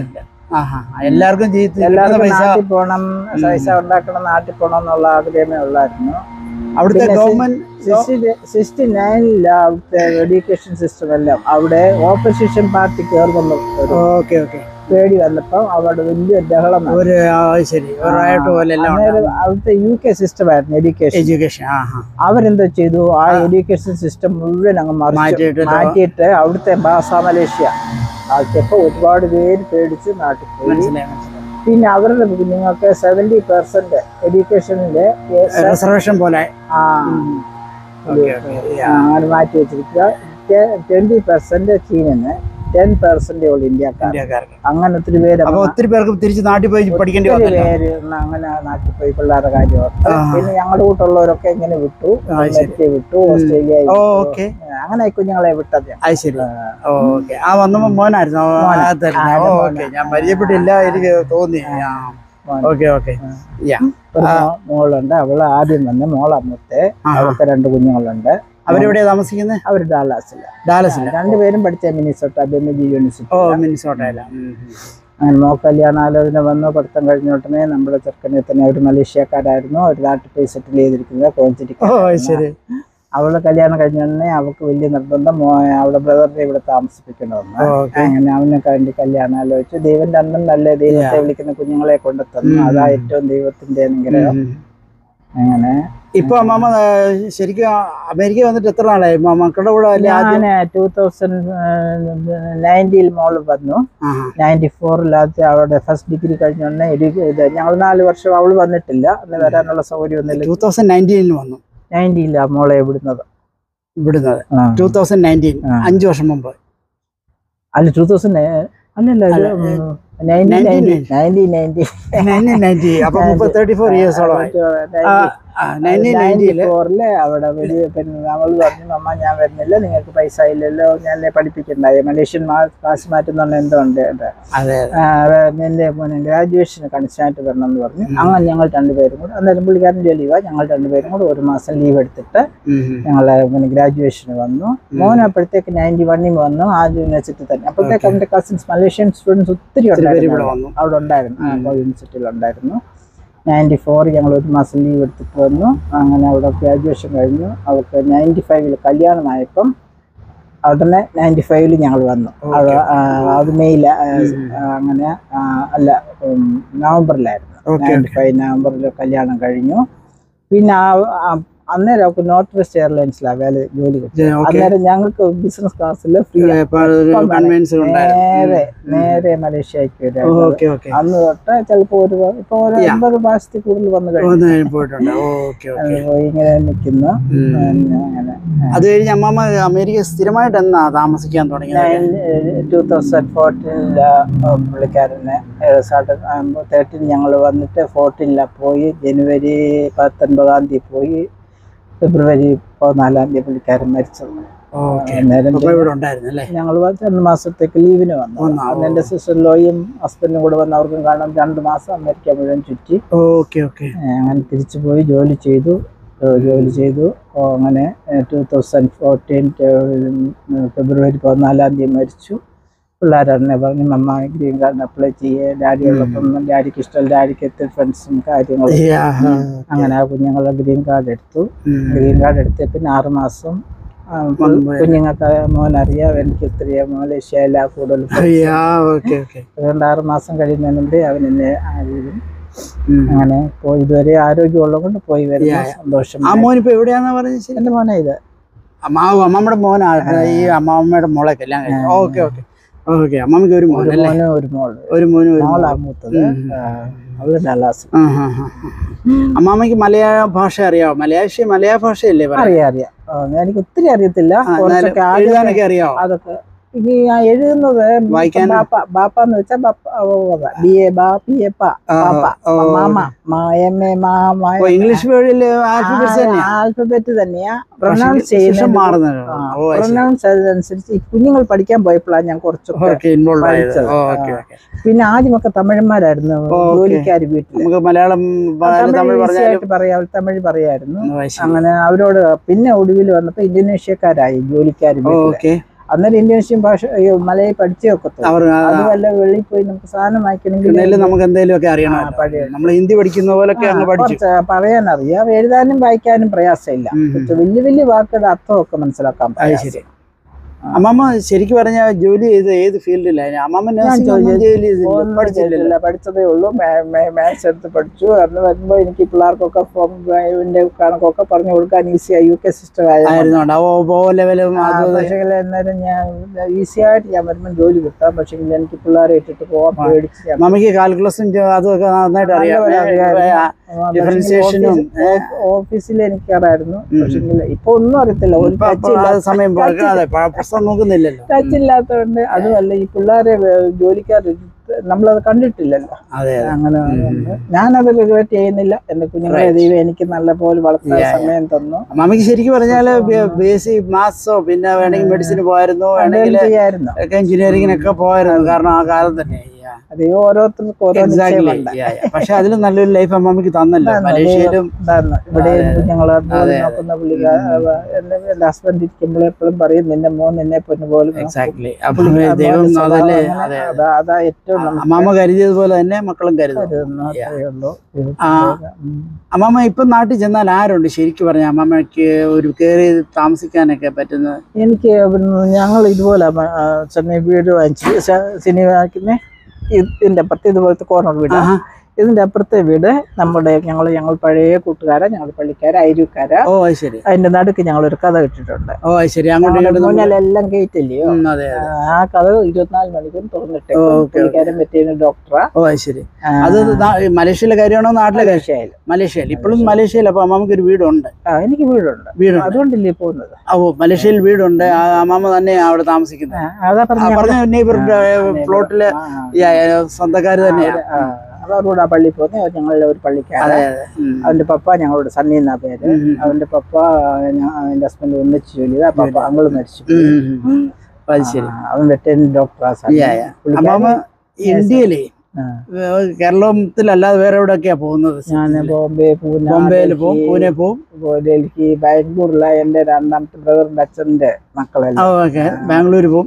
Speaker 2: ആഹാ എല്ലാവർക്കും ജീവിതത്തിൽ കിട്ടുന്ന
Speaker 3: എല്ലാവർക്കും
Speaker 2: പൈസ
Speaker 3: നാട്ടിൽ പോകണം പൈസ ഉണ്ടാക്കണം നാട്ടിൽ പോകണം എന്നുള്ള ആഗ്രഹമേ ഉള്ളായിരുന്നു
Speaker 2: അവിടുത്തെ
Speaker 3: പിന്നെ
Speaker 2: ഗവൺമെന്റ്
Speaker 3: സിക്സ്റ്റി നയനില്ല അവിടുത്തെ എഡ്യൂക്കേഷൻ സിസ്റ്റം എല്ലാം അവിടെ ഓപ്പോസിഷൻ പാർട്ടി കയറുന്ന ഒരു
Speaker 2: ഓക്കെ ഓക്കെ
Speaker 3: പേടി വന്നപ്പോൾ അവിടെ വലിയ ബഹളം നടന്നു.
Speaker 2: ഒരു ആ, ശരി ഒരു റയട്ട് പോലെ എല്ലാം
Speaker 3: അന്നേരം അവിടുത്തെ യു കെ സിസ്റ്റം ആയിരുന്നു എഡ്യൂക്കേഷൻ
Speaker 2: എഡ്യൂക്കേഷൻ ആഹാ
Speaker 3: അവരെന്തോ ചെയ്തു ആ എഡ്യൂക്കേഷൻ സിസ്റ്റം മുഴുവൻ അങ്ങ് മറിച്ച്
Speaker 2: മാറ്റിയിട്ട്
Speaker 3: മാറ്റിയിട്ട് അവിടുത്തെ ഭാഷ മലേഷ്യ ആക്കിയപ്പോൾ ഒരുപാട് പേര് പേടിച്ച് നാട്ടിൽ പോയി
Speaker 2: മനസ്സിലായി മനസ്സിലായി
Speaker 3: പിന്നെ അവരുടെ കുഞ്ഞുങ്ങൾക്ക് സെവന്റി പെർസെന്റ് എഡ്യൂക്കേഷനിലെ
Speaker 2: റിസർവേഷൻ പോലെ
Speaker 3: ആ
Speaker 2: ഓക്കെ ഓക്കെ
Speaker 3: അങ്ങനെ മാറ്റി വെച്ചിരിക്കുക ട്വന്റി പെർസെന്റ് ചീനിന്ന് ടെൻ പെർസെന്റ് ഉള്ളു ഇന്ത്യക്കാർ
Speaker 2: ഇന്ത്യക്കാർക്ക്
Speaker 3: അങ്ങനെ ഒത്തിരി പേര്
Speaker 2: അപ്പൊ ഒത്തിരി പേർക്ക് തിരിച്ച് നാട്ടിൽ പോയി പഠിക്കേണ്ടി
Speaker 3: ഒത്തിരി
Speaker 2: വന്നല്ലോ
Speaker 3: പേര് അങ്ങനെ നാട്ടിൽ പോയി പിള്ളേരുടെ കാര്യം ഓർത്ത്.
Speaker 2: ആ.
Speaker 3: പിന്നെ ഞങ്ങളുടെ കൂട്ടുള്ളവരൊക്കെ ഇങ്ങനെ വിട്ടു
Speaker 2: ആ, ശരി.
Speaker 3: അമേരിക്ക വിട്ടു ഓസ്ട്രേലിയ
Speaker 2: ഓ
Speaker 3: വിട്ടു.
Speaker 2: ഓക്കെ
Speaker 3: അങ്ങനെ ഈ കുഞ്ഞുങ്ങളെ വിട്ടത്
Speaker 2: അത് ശരി ഓ ഓക്കെ ആ വന്നപ്പോ മോനായിരുന്നു
Speaker 3: മോനാ.
Speaker 2: ഓ
Speaker 3: ആ,
Speaker 2: ഓക്കെ ഞാൻ പരിചയപ്പെട്ടില്ല എനിക്ക് തോന്നി
Speaker 3: മോൻ.
Speaker 2: ഓക്കെ ഓക്കെ യാ
Speaker 3: ഒരു മോ- മോളുണ്ട് അവള് ആദ്യം വന്ന് മോളമ്മത്തെ
Speaker 2: ആ.
Speaker 3: അവർക്ക് രണ്ട് കുഞ്ഞുങ്ങളുണ്ട്
Speaker 2: അവരെവിടെയാ താമസിക്കുന്നത്
Speaker 3: അവർ ഡാലാസില്ല
Speaker 2: ഡാലസില്ല
Speaker 3: രണ്ടുപേരും പഠിച്ച മിനിസോട്ട ബെമിജി യൂണിവേഴ്സിറ്റി
Speaker 2: ഓ മിനിസോട്ടയില
Speaker 3: അങ്ങനെ മോ കല്യാണാലോചന വന്നു പഠിത്തം കഴിഞ്ഞ ഉടനെ നമ്മുടെ ചെറുക്കനെ തന്നെ ഒരു മലേഷ്യക്കാരായിരുന്നു ഒരു നാട്ടിൽ പോയി സെറ്റിൽ ചെയ്തിരിക്കുന്നത്
Speaker 2: ഓ
Speaker 3: കോഞ്ചിരിക്ക
Speaker 2: ശരി
Speaker 3: അവള് കല്യാണം കഴിഞ്ഞ ഉടനെ അവൾക്ക് വലിയ നിർബന്ധം മോ അവളുടെ ബ്രദറിനെ ഇവിടെ താമസിപ്പിക്കണമെന്ന്
Speaker 2: ഓക്കെ
Speaker 3: അങ്ങനെ അവനൊക്കെ വേണ്ടി കല്യാണം ആലോചിച്ചു ദൈവം രണ്ടും നല്ല ദൈവത്തെ
Speaker 2: Yeah.
Speaker 3: വിളിക്കുന്ന കുഞ്ഞുങ്ങളെ കൊണ്ട് തന്നു
Speaker 2: ഉം.
Speaker 3: അതാ ഏറ്റവും ദൈവത്തിന്റെ അനുഗ്രഹം അങ്ങനെ
Speaker 2: ഇപ്പൊ അമ്മാമ ആ, ശരിക്കും ആ, അമേരിക്ക വന്നിട്ട് എത്ര നാളായി മ- മക്കളുടെ കൂടെ അല്ലേ ആദ്യം
Speaker 3: ഞാൻ ടൂ തൗസൻഡ് നയൻറ്റിയിൽ മോള് വന്നു
Speaker 2: ആഹാ.
Speaker 3: നയൻറ്റി ഫോറിലകത്ത് അവളുടെ ഫസ്റ്റ് ഡിഗ്രി കഴിഞ്ഞ ഉടനെ എഡ്യൂ- ഇത് ഞങ്ങൾ നാല് വർഷം അവള് വന്നിട്ടില്ല അന്ന് വരാനുള്ള സൗകര്യമൊന്നുമില്ല
Speaker 2: ടൂ തൗസൻഡ് നയൻറ്റീനിൽ വന്നു
Speaker 3: നയൻറ്റിയില്ല മോളെ വിടുന്നത്
Speaker 2: വിടുന്നത്
Speaker 3: ആ.
Speaker 2: ടൂ തൗസൻഡ് നയൻറ്റീൻ
Speaker 3: ആ.
Speaker 2: അഞ്ചു വർഷം മുമ്പ്
Speaker 3: അല്ല ടൂ തൗസൻഡ് അല്ലല്ല
Speaker 2: അല്ല,
Speaker 3: nineteen
Speaker 2: 1990.
Speaker 3: Nineteen ninety
Speaker 2: nineteen ninety അപ്പൊ മുപ്പത് തേർട്ടി ഫോർ ഇയേഴ്സോളമായി നയൻറ്റീൻ നയൻറ്റിയില്
Speaker 3: ഫോറില് അവിടെ വലിയ പിന്നെ അവൾ പറഞ്ഞു അമ്മ ഞാൻ വരുന്നില്ല നിങ്ങൾക്ക് പൈസ ഇല്ലല്ലോ ഞാൻ എന്നെ പഠിപ്പിക്കണ്ടായി മലേഷ്യൻ മാ- കാശ് മാറ്റുന്ന എന്തോ ഉണ്ട് ഉണ്ട്.
Speaker 2: അതെ
Speaker 3: ആ, അത് എന്റെ മോനെ ഗ്രാജുവേഷന് കൺസ്റ്റാൻറ്റ് വരണം എന്ന് പറഞ്ഞു അങ്ങനെ ഞങ്ങൾ രണ്ടുപേരും കൂടെ അന്നേരം പുള്ളിക്കാരൻ ജോലി പോവാ ഞങ്ങൾ രണ്ടുപേരും കൂടെ ഒരു മാസം ലീവ് എടുത്തിട്ട് ഞങ്ങൾ പിന്നെ ഗ്രാജുവേഷന് വന്നു മോൻ അപ്പോഴത്തേക്ക് നയൻറ്റി വണ്ണിൽ വന്നു ആ യൂണിവേഴ്സിറ്റി തന്നെ അപ്പോഴത്തേക്ക് അവന്റെ കസിൻസ് മലേഷ്യൻ സ്റ്റുഡൻസ് ഒത്തിരി
Speaker 2: ഒത്തിരി പേര് ഇവിടെ
Speaker 3: ഉണ്ടായിരുന്നു
Speaker 2: വന്നു
Speaker 3: അവിടെ ഉണ്ടായിരുന്നു ആ യൂണിവേഴ്സിറ്റിയിൽ ഉണ്ടായിരുന്നു നയൻറ്റി ഫോർ ഞങ്ങൾ ഒരു മാസം ലീവ് എടുത്തിട്ട് വന്നു അങ്ങനെ അവിടെ ഗ്രാജുവേഷൻ കഴിഞ്ഞു അവൾക്ക് നയൻറ്റി ഫൈവിൽ കല്യാണമായപ്പം ഉടനെ നയൻറ്റി ഫൈവിൽ ഞങ്ങൾ വന്നു അവിടെ, ആ, അത് മെയ്യിൽ അങ്ങനെ ആ, അല്ല ഉം, നവംബറിലായിരുന്നു
Speaker 2: ഓക്കെ
Speaker 3: നയൻറ്റി ഫൈവ് നവംബറിൽ കല്യാണം കഴിഞ്ഞു പിന്നെ ആ- ആ- അന്നേരം അവൾക്ക് നോർത്ത് വെസ്റ്റ് എയർലൈൻസിലാണ് വേല ജോലി കിട്ടിയത്
Speaker 2: ഓക്കെ
Speaker 3: അന്നേരം ഞങ്ങൾക്ക് ബിസിനസ് ക്ലാസ്സിൽ ഫ്രീ
Speaker 2: കൺവെൻസ് ഉണ്ടായിരുന്നു
Speaker 3: നേരെ നേരെ മലേഷ്യക്ക് വരായിരുന്നു
Speaker 2: ഓക്കെ ഓക്കെ
Speaker 3: അന്ന് തൊട്ട് ചിലപ്പോ ഒരു വ- ഇപ്പൊ ഒരു
Speaker 2: Yeah.
Speaker 3: ഒമ്പത് മാസത്തിൽ കൂടുതൽ വന്നു കഴിഞ്ഞു
Speaker 2: ഒന്ന് പോയിട്ടുണ്ട് ഓക്കെ ഓക്കെ
Speaker 3: അത് പോയി ഇങ്ങനെ നിൽക്കുന്നു പിന്നെ അങ്ങനെ
Speaker 2: അത് കഴിഞ്ഞ് അമ്മാമ്മ അമേരിക്ക സ്ഥിരമായിട്ട് എന്നാ താമസിക്കാൻ തുടങ്ങിയത്
Speaker 3: ടൂ തൗസൻഡ് ഫോർട്ടീനില് പുള്ളിക്കാരന് തേർട്ടീൻ ഞങ്ങൾ വന്നിട്ട് ഫോർട്ടീനിലാണ് പോയി ജനുവരി പത്തൊൻപതാം തീയതി പോയി ഫെബ്രുവരി പതിനാലാം തീയതി പുള്ളിക്കാരൻ മരിച്ചത്
Speaker 2: ഓക്കെ
Speaker 3: അന്നേരം
Speaker 2: അപ്പൊ ഇവിടെ ഉണ്ടായിരുന്നു അല്ലേ
Speaker 3: ഞങ്ങൾ രണ്ട് മാസത്തേക്ക് ലീവിന് വന്നു
Speaker 2: വന്നു.
Speaker 3: അന്ന് എൻ്റെ സിസ്റ്റർ ലോയും ഹസ്ബൻഡും കൂടെ വന്ന് അവർക്കും കാണാൻ രണ്ട് മാസം അമേരിക്ക മുഴുവൻ ചുറ്റി
Speaker 2: ഓക്കെ ഓക്കെ
Speaker 3: ഏഹ് അങ്ങനെ തിരിച്ചു പോയി ജോലി ചെയ്തു ഏഹ് ജോലി ചെയ്തു ഓ അങ്ങനെ ടൂ തൗസൻഡ് ഫോർട്ടീൻ ഫെബ്രുവരി പതിനാലാം തീയതി മരിച്ചു പിള്ളേരെന്നെ പറഞ്ഞു മമ്മ ഗ്രീൻ കാർഡിന് അപ്ലൈ ചെയ്യേ ഡാഡി ഉള്ളപ്പം ഡാഡിക്ക് ഇഷ്ടം ഡാഡിക്ക് എത്തിയ ഫ്രണ്ട്സും കാര്യങ്ങളും അങ്ങനെ ആ കുഞ്ഞുങ്ങളെ ഗ്രീൻ കാർഡ് എടുത്തു ഗ്രീൻ കാർഡ് എടുത്ത പിന്നെ ആറ് മാസം ആ,
Speaker 2: വന്നു.
Speaker 3: കുഞ്ഞുങ്ങൾക്ക് മോനറിയാം എനിക്ക് ഒത്തിരി മലേഷ്യയില കൂടുതൽ
Speaker 2: ഓക്കെ ഓക്കെ
Speaker 3: അതുകൊണ്ട് ആറ് മാസം കഴിയുന്നതിന് മുമ്പേ അവൻ എന്നെ ആരും അങ്ങനെ പോയി ഇതുവരെ ആരോഗ്യമുള്ളത് കൊണ്ട് പോയി വരുന്ന
Speaker 2: Yeah, yeah.
Speaker 3: സന്തോഷം
Speaker 2: ആ മോൻ ഇപ്പൊ എവിടെയാന്നാ പറഞ്ഞത് ശരി
Speaker 3: എന്റെ മോനെ ഇത്
Speaker 2: അമ്മാവ് അമ്മമ്മയുടെ മോനാണ് ഈ അമ്മാമ്മയുടെ മോളെ കല്യാണം കഴിച്ചു ഓക്കെ ഓക്കെ ഓക്കെ അമ്മമ്മക്ക് ഒരു
Speaker 3: ഒരു
Speaker 2: മോനല്ലേ
Speaker 3: മോനും ഒരു മോള്
Speaker 2: ഒരു മോനും ഒരു
Speaker 3: മോളാ
Speaker 2: മോളും.
Speaker 3: മൂത്തത്
Speaker 2: ഉം.
Speaker 3: ആ, അവള് ഡലാസ്
Speaker 2: ആ, ആ, ആ, ആ. അമ്മാമ്മയ്ക്ക് മലയാള ഭാഷ അറിയാമോ മലയാള മലയാള ഭാഷയല്ലേ പറയുന്നത്?
Speaker 3: അറിയാം അറിയാം ആ, എനിക്ക് ഒത്തിരി അറിയത്തില്ല
Speaker 2: ആ, എന്നാലും
Speaker 3: കുറച്ചൊക്കെ ആദ്യം
Speaker 2: എഴുതാനൊക്കെ അറിയാമോ
Speaker 3: അതൊക്കെ ഈ ഞാൻ എഴുതുന്നത്
Speaker 2: വായിക്കാനും?
Speaker 3: ബാപ്പ ബാപ്പ എന്ന് വെച്ചാൽ ബി എ ബാ പി എ പ
Speaker 2: ആ,
Speaker 3: ബാപ്പ
Speaker 2: ഓ,
Speaker 3: മാമ മാ എം എ മാ മാ
Speaker 2: ഓ, ഇംഗ്ലീഷ് വേർഡിൽ ആൽഫബറ്റ്സ് തന്നെയാ
Speaker 3: ആൽഫബറ്റ് തന്നെയാ
Speaker 2: പക്ഷേ
Speaker 3: പ്രൊനൗൺസ്
Speaker 2: ശേഷം
Speaker 3: ചെയ്യുന്നത്
Speaker 2: മാറുന്നത് ഓ
Speaker 3: പ്രൊനൗൺസ് അതനുസരിച്ച് ഈ കുഞ്ഞുങ്ങൾ പഠിക്കാൻ പോയപ്പോഴാണ് ഞാൻ കുറച്ചൊക്കെ
Speaker 2: ഓക്കെ ഇൻവോൾവ് ആയത്
Speaker 3: പഠിച്ചത്.
Speaker 2: ഓക്കെ
Speaker 3: ആ. പിന്നെ ആദ്യമൊക്കെ തമിഴന്മാരായിരുന്നു
Speaker 2: ഓക്കേ.
Speaker 3: ജോലിക്കാർ വീട്ടില്
Speaker 2: നമുക്ക് മലയാളം പറഞ്ഞാലും തമിഴ്
Speaker 3: തമിഴ്
Speaker 2: പറഞ്ഞാലും
Speaker 3: ഈസിയായിട്ട് പറയാം തമിഴ് പറയായിരുന്നു
Speaker 2: ഓ, ശരി.
Speaker 3: അങ്ങനെ അവരോട് പിന്നെ ഒടുവിൽ വന്നപ്പോ ഇന്തോനേഷ്യക്കാരായി ജോലിക്കാർ വീട്ടില്
Speaker 2: ഓക്കെ
Speaker 3: അന്നേരം ഇന്തോനേഷ്യൻ ഭാഷ ഈ മലയെ പഠിച്ചേ ഒക്കത്തുള്ളൂ
Speaker 2: അവർ
Speaker 3: അത് വല്ല വെളിയിൽ പോയി നമുക്ക് സാധനം വായിക്കണമെങ്കിൽ
Speaker 2: പിന്നേലും നമുക്ക് എന്തെങ്കിലും ഒക്കെ അറിയണം
Speaker 3: ആ, പഴയ-
Speaker 2: നമ്മൾ ഹിന്ദി പഠിക്കുന്ന പോലൊക്കെ അങ്ങ് പഠിച്ചു
Speaker 3: കുറച്ച് പറയാനറിയാം എഴുതാനും വായിക്കാനും പ്രയാസമില്ല
Speaker 2: ഉം.
Speaker 3: പക്ഷെ വലിയ വലിയ വാക്കുകളുടെ അർത്ഥമൊക്കെ മനസ്സിലാക്കാൻ
Speaker 2: അത്
Speaker 3: പ്രയാസം.
Speaker 2: ശരി അമ്മമ്മ ശരിക്കും പറഞ്ഞ ജോലി ചെയ്ത് ഏത് ഫീൽഡിലായിരുന്നു അമ്മമ്മ നഴ്സിംഗ് ഒന്നും
Speaker 3: ജോലി-
Speaker 2: ജോലി ചെയ്തില്ല,
Speaker 3: ഒന്നും
Speaker 2: പഠിച്ചില്ലല്ലോ
Speaker 3: ചെയ്തില്ല പഠിച്ചതേ ഉള്ളൂ മാത്സ് എടുത്ത് പഠിച്ചു അന്ന് വരുമ്പോൾ എനിക്ക് പിള്ളേർക്കൊക്കെ ഫോമിന്റെ കണക്കൊക്കെ പറഞ്ഞു കൊടുക്കാൻ ഈസിയായി യു കെ സിസ്റ്റർ ആയിരുന്നു
Speaker 2: ആയിരുന്നോണ്ട് ഓ ഓ ലെവലും അതും ഇതും.
Speaker 3: പക്ഷേ അന്നേരം ഞാൻ ഈസി ആയിട്ട് ഞാൻ വരുമ്പോൾ ജോലി കിട്ടാം പക്ഷേ എനിക്ക് പിള്ളേരെ ഇട്ടിട്ട് പോവാൻ പേടിച്ച് ഞാൻ
Speaker 2: മമ്മിക്ക് കാൽക്കുലസും അതൊക്കെ നന്നായിട്ട് അറിയാം
Speaker 3: നല്ലപോലെ അറിയാമായിരുന്നു.
Speaker 2: ഡിഫറൻസിയേഷനും
Speaker 3: ഓഫീസിൽ എനിക്കറിയായിരുന്നു പക്ഷേ ഇപ്പൊ ഒന്നും അറിയത്തില്ല ഒരു
Speaker 2: ഇപ്പൊ
Speaker 3: ടച്ച്
Speaker 2: അപ്പൊ ആ സമയം അതെ പ- പുസ്തകം നോക്കുന്നില്ലല്ലോ
Speaker 3: ടച്ച് ഇല്ലാത്തതുകൊണ്ട് അതുമല്ല ഈ പിള്ളേരെ വേ- ജോലിക്കാർ നമ്മളത് കണ്ടിട്ടില്ലല്ലോ
Speaker 2: അതെ അതെ
Speaker 3: അങ്ങനെ അതുകൊണ്ട് ഞാനത് റിഗ്രറ്റ് ചെയ്യുന്നില്ല എന്റെ കുഞ്ഞുങ്ങളെ ദൈവം എനിക്ക് നല്ല പോലെ വളർത്താൻ സമയം തന്നു
Speaker 2: മമ്മിക്ക് ശരിക്കും പറഞ്ഞാല് ബേസിക് മാത്സോ പിന്നെ വേണമെങ്കിൽ മെഡിസിന് പോയായിരുന്നു വേണമെങ്കിൽ
Speaker 3: ചെയ്യായിരുന്നു
Speaker 2: ഒക്കെ എഞ്ചിനീയറിങ്ങിനൊക്കെ പോയായിരുന്നു കാരണം ആ കാലം തന്നെ
Speaker 3: അത് ഈ ഓരോരുത്തർക്കും ഓരോ നിശ്ചയമുണ്ട്
Speaker 2: പക്ഷെ അതിലും നല്ലൊരു ലൈഫ് അമ്മമ്മക്ക് തന്നല്ലോ മലേഷ്യയിലും
Speaker 3: ഉണ്ടായിരുന്നു ഇവിടെ കുഞ്ഞുങ്ങളെ പോലെ നോക്കുന്ന പുള്ളിക്കാർ എന്റെ എന്റെ ഹസ്ബൻഡ് ഇരിക്കുമ്പോൾ എപ്പോഴും പറയും നിന്റെ മോൻ നിന്നെ പൊന്നു പോലെ നോക്കും.
Speaker 2: എക്സാക്ട്ലി
Speaker 3: പുള്ളി-
Speaker 2: അപ്പൊ ദൈവം
Speaker 3: അതുപോലെ
Speaker 2: അതല്ലേ
Speaker 3: സ്വഭാവം
Speaker 2: അതെ
Speaker 3: അങ്ങനെ അതാ അതാ ഏറ്റവും നമുക്ക്
Speaker 2: അമ്മാമ്മ കരുതിയതുപോലെ തന്നെ മക്കളും കരുതും
Speaker 3: തരുന്ന അത്രയേ ഉള്ളൂ.
Speaker 2: ആ.
Speaker 3: ഉം.
Speaker 2: അമ്മാമ്മ ഇപ്പൊ നാട്ടിൽ ചെന്നാൽ ആരുണ്ട് ശരിക്കും പറഞ്ഞ അമ്മാമ്മയ്ക്ക് ഒരു കയറി താമസിക്കാനൊക്കെ പറ്റുന്ന
Speaker 3: എനിക്ക് ഇവിടുന്ന് ഞങ്ങൾ ഇതുപോലെ മ- ആ, ചെന്നൈ വീട് വാങ്ങിച്ച് സ- സിനിമ ഇതിന്റെ അപ്പുറത്ത് ഇതുപോലത്തെ കോർണർ വീട്
Speaker 2: ആഹാ.
Speaker 3: ഇതിന്റെ അപ്പുറത്തെ വീട് നമ്മുടെ ഞങ്ങൾ ഞങ്ങൾ പഴയ കൂട്ടുകാരാ ഞങ്ങൾ പള്ളിക്കാരാ അയരുക്കാരാ
Speaker 2: ഓ അത് ശരി
Speaker 3: അതിന്റെ നടുക്ക് ഞങ്ങൾ ഒരു കഥ ഇട്ടിട്ടുണ്ട്
Speaker 2: ഓ അത് ശരി അങ്ങോട്ടും ഇങ്ങോട്ടും നമ്മൾ-
Speaker 3: മുന്നിലെല്ലാം ഗേറ്റില്ലയോ
Speaker 2: ഉം, അതെ
Speaker 3: ആ, ആ കഥ ഇരുപത്തിനാല് മണിക്കൂർ തുറന്നിട്ട്
Speaker 2: ഓ, ഓക്കേ,
Speaker 3: പുള്ളിക്കാരൻ വെറ്റേറിയൻ ഡോക്ടറാ
Speaker 2: ഓ അത് ശരി അത് നാ- മലേഷ്യയിലെ കാര്യമാണോ നാട്ടിലെ കാര്യം
Speaker 3: മലേഷ്യയിൽ
Speaker 2: മലേഷ്യയിൽ ഇപ്പോഴും മലേഷ്യയിൽ അപ്പൊ അമ്മാമ്മക്ക് ഒരു വീടുണ്ട്
Speaker 3: ആ എനിക്ക് വീടുണ്ട്
Speaker 2: വീടുണ്ട്
Speaker 3: അതുകൊണ്ടില്ലേ പോകുന്നത്
Speaker 2: ഓ മലേഷ്യയിൽ വീടുണ്ട് ആ അമ്മാമ്മ തന്നെ അവിടെ താമസിക്കുന്നത്
Speaker 3: ആ, അതാ
Speaker 2: ആ,
Speaker 3: പറഞ്ഞ
Speaker 2: പറഞ്ഞ നെയ്ബറിന്റെ പ്ലോട്ടില് സ്വന്തക്കാര് തന്നെയാണ്
Speaker 3: അവരോട് ആ പള്ളി പോകുന്നത് ഞങ്ങളുടെ ഒരു പള്ളിക്കാരൻ
Speaker 2: അതെ അതെ ഉം.
Speaker 3: അവന്റെ പപ്പ ഞങ്ങളോട് സണ്ണി എന്നാ പേര്
Speaker 2: ഉം, ഉം.
Speaker 3: അവന്റെ പപ്പ ഞ- അവന്റെ ഹസ്ബൻഡ് ഒന്നിച്ച് ജോലി ചെയ്ത് ആ പപ്പ അങ്ങള് മരിച്ചു
Speaker 2: ഉം, ഉം, ഉം. അപ്പൊ അത് ശരി
Speaker 3: ആ, അവൻ വെറ്ററിൻ ഡോക്ടറാ
Speaker 2: Yeah, yeah. അമ്മാമ്മ ഇന്ത്യയിലെ ഏഹ്, കേരളത്തിലല്ലാതെ വേറെ എവിടെയൊക്കെയാ പോകുന്നത്
Speaker 3: ഞാൻ ബോംബെ പൂന
Speaker 2: ബോംബെയിൽ പോവും
Speaker 3: ഡൽഹി,
Speaker 2: പൂനെ പോവും
Speaker 3: ബോ- ഡൽഹി ബാംഗ്ലൂരിലെ എന്റെ രണ്ടാമത്തെ ബ്രദറിന്റെ അച്ഛന്റെ മക്കളെല്ലാം
Speaker 2: ഓക്കെ ബാംഗ്ലൂർ പോവും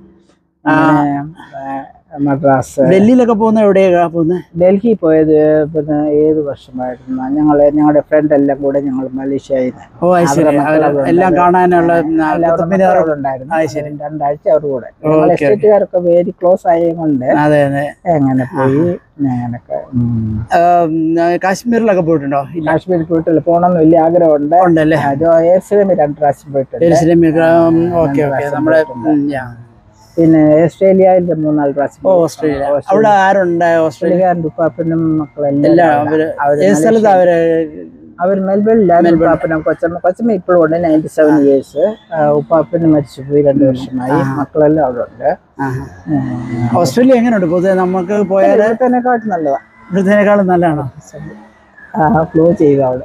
Speaker 3: ആ. അങ്ങനെ, ആ, മദ്രാസ്
Speaker 2: ഡൽഹിയിലൊക്കെ പോകുന്ന എവിടെയാ പോകുന്നത്
Speaker 3: ഡൽഹി പോയത് പിന്നെ ഏത് വർഷമായിരുന്നു ഞങ്ങള് ഞങ്ങളുടെ ഫ്രണ്ട് എല്ലാം കൂടെ ഞങ്ങൾ മലേഷ്യയിൽ
Speaker 2: ഓ അത് ശരി
Speaker 3: അവരുടെ
Speaker 2: അവര്
Speaker 3: മക്കളെ
Speaker 2: എല്ലാം കാണാനുള്ള
Speaker 3: ഉണ്ടായിരുന്നു
Speaker 2: അത് ശരി.
Speaker 3: രണ്ടാഴ്ച അവർ കൂടെ ഞങ്ങൾ
Speaker 2: ഓക്കേ,
Speaker 3: എസ്റ്റേറ്റുകാരൊക്കെ വെരി ക്ലോസ് ആയതുകൊണ്ട്
Speaker 2: അതെ അതെ
Speaker 3: എങ്ങനെ പോയി അങ്ങനൊക്കെ ഉം.
Speaker 2: ഏം, കാശ്മീരിലൊക്കെ പോയിട്ടുണ്ടോ ഇല്ല
Speaker 3: കാശ്മീരിൽ പോയിട്ടില്ല പോകണമെന്ന് വലിയ ആഗ്രഹമുണ്ട്
Speaker 2: ഉണ്ടല്ലേ
Speaker 3: അത് ഏഷ്യയിൽ രണ്ട് പ്രാവശ്യം പോയിട്ടുണ്ട്
Speaker 2: ഓക്കെ ഓക്കെ നമ്മുടെ ഉം, yeah.
Speaker 3: പിന്നെ ഓസ്ട്രേലിയയിൽ മൂന്നാല് പ്രാവശ്യം
Speaker 2: ഓ ഓസ്ട്രേലിയ അവിടെ ആരുണ്ട് ഓസ്ട്രേലിയ
Speaker 3: ഓസ്ട്രേലിയ ഉപ്പാപ്പനും മക്കളെല്ലാം
Speaker 2: എല്ലാം
Speaker 3: ഉണ്ട്.
Speaker 2: അവര്
Speaker 3: അവര്
Speaker 2: ഏത് സ്ഥലത്താ അവര്
Speaker 3: അവർ മെൽബണിലാണ് ഉപ്പാപ്പനും കൊച്ചമ്മ കൊച്ചമ്മ ഇപ്പോഴും ഉണ്ട് നയൻറ്റി സെവൻ ഇയേഴ്സ് ഉപ്പാപ്പന് മരിച്ചുപോയി രണ്ട് വർഷമായി മക്കളെല്ലാം അവിടെ ഉണ്ട്
Speaker 2: ആഹാ. ഓസ്ട്രേലിയ എങ്ങനെയുണ്ട് പൊതുവെ നമുക്ക് പോയാൽ
Speaker 3: ഇവിടത്തേക്കാട്ടും നല്ലതാ
Speaker 2: ഇവിടുത്തേക്കാളും നല്ലതാണോ
Speaker 3: ഫ്ലോ ചെയ്യുക അവിടെ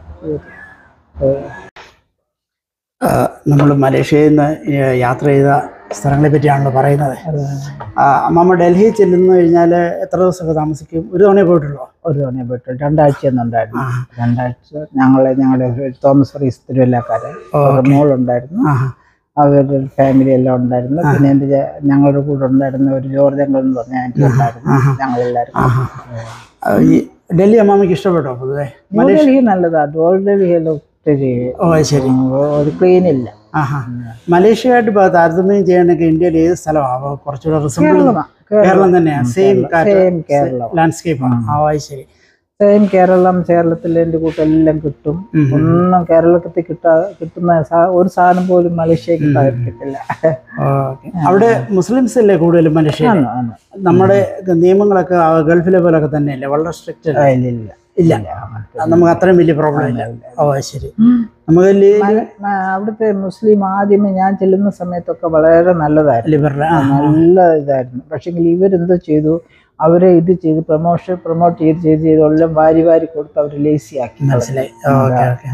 Speaker 2: നമ്മൾ മലേഷ്യയിൽ നിന്ന് യാത്ര ചെയ്ത സ്ഥലങ്ങളെ പറ്റിയാണല്ലോ പറയുന്നത് ആ, അമ്മമ്മ ഡൽഹി ചെല്ലുന്നു കഴിഞ്ഞാൽ എത്ര ദിവസമൊക്കെ താമസിക്കും ഒരു തവണ പോയിട്ടുള്ളോ
Speaker 3: ഒരു തവണ പോയിട്ട് രണ്ടാഴ്ച ഒന്നുണ്ടായിരുന്നു
Speaker 2: ആ.
Speaker 3: രണ്ടാഴ്ച ഞങ്ങളെ ഞങ്ങളുടെ ഒരു തോമസ് ഫറീസ് തിരുവല്ലക്കാരെ അവരുടെ മോളുണ്ടായിരുന്നു
Speaker 2: ആഹാ.
Speaker 3: അവരുടെ ഫാമിലി എല്ലാം ഉണ്ടായിരുന്നു പിന്നെ എൻ്റെ ജ- ഞങ്ങളുടെ കൂടെ ഉണ്ടായിരുന്ന ഒരു ജോർജ് അങ്കിൾ എന്ന് പറഞ്ഞ ആൻറ്റി ഉണ്ടായിരുന്നു ഞങ്ങളെല്ലാവരും
Speaker 2: ആഹാ. ആ, ഈ ഡൽഹി അമ്മാമ്മയ്ക്ക് ഇഷ്ടപ്പെട്ടോ പൊതുവെ
Speaker 3: ന്യൂ ഡൽഹി നല്ലതാണ് ഓൾഡ് ഡൽഹിയിൽ ഒത്തിരി
Speaker 2: ഓ അത് ശരി
Speaker 3: ഉം, ഒരു ക്ലീൻ ഇല്ല
Speaker 2: ആഹാ മലേഷ്യയായിട്ട് ഇപ്പൊ താരതമ്യം ചെയ്യണമെങ്കിൽ ഇന്ത്യയിൽ ഏത് സ്ഥലമാണ് കുറച്ചുകൂടെ റിസംബിൾ
Speaker 3: കേരളമാ.
Speaker 2: കേരളം തന്നെയാണ് സെയിം
Speaker 3: സെയിം കേരളം
Speaker 2: ലാൻഡ്സ്കേപ്പാണ് ആ അത് ശരി
Speaker 3: സെയിം കേരളം കേരളത്തിൽ എൻ്റെ കൂട്ടെല്ലാം കിട്ടും
Speaker 2: ഉം.
Speaker 3: ഒന്നും കേരളത്തിൽ കിട്ടാ കിട്ടുന്ന സാ- ഒരു സാധനം പോലും മലേഷ്യ കിട്ടാൻ കിട്ടില്ല
Speaker 2: ഓക്കെ അവിടെ മുസ്ലിംസ് അല്ലേ കൂടുതലും മലേഷ്യയിൽ
Speaker 3: ആണ്, ആണ്.
Speaker 2: നമ്മുടെ നിയമങ്ങളൊക്കെ ആ ഗൾഫിലെ പോലൊക്കെ തന്നെയല്ലേ വളരെ സ്ട്രിക്റ്റ്
Speaker 3: ആ, ഇല്ല ഇല്ല
Speaker 2: ഇല്ല അത് നമുക്ക് അത്രയും വലിയ പ്രോബ്ലം ഇല്ല ഓ അത് ശരി നമുക്ക്
Speaker 3: മല- മ- അവിടുത്തെ മുസ്ലിം ആദ്യമേ ഞാൻ ചെല്ലുന്ന സമയത്തൊക്കെ വളരെ നല്ലതായിരുന്നു
Speaker 2: ലിബറൽ ആ
Speaker 3: നല്ല ഇതായിരുന്നു പക്ഷെങ്കിൽ ഇവരെന്തോ ചെയ്തു അവരെ ഇത് ചെയ്ത് പ്രൊമോഷൻ പ്രൊമോട്ട് ചെയ്ത് ചെയ്ത് ചെയ്ത് എല്ലാം വാരി വാരി കൊടുത്ത് അവർ ലേസി ആക്കി
Speaker 2: മനസ്സിലായി ഓക്കെ ഓക്കെ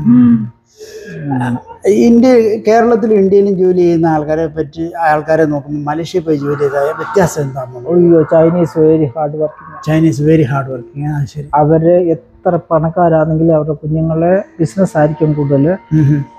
Speaker 2: ഇന്ത്യ കേരളത്തിലും ഇന്ത്യയിലും ജോലി ചെയ്യുന്ന ആൾക്കാരെ പറ്റി ആൾക്കാരെ നോക്കുമ്പോൾ മലേഷ്യ പോയി ജോലി ചെയ്ത വ്യത്യാസം എന്താണ്
Speaker 3: അയ്യോ Chinese very hard working
Speaker 2: Chinese very hard working ആ ശരി
Speaker 3: അവര് എത്ര പണക്കാരാണെങ്കിലും അവരുടെ കുഞ്ഞുങ്ങളെ ബിസിനസ് ആയിരിക്കും കൂടുതൽ
Speaker 2: ഉം ഉം.
Speaker 3: കൊച്ചു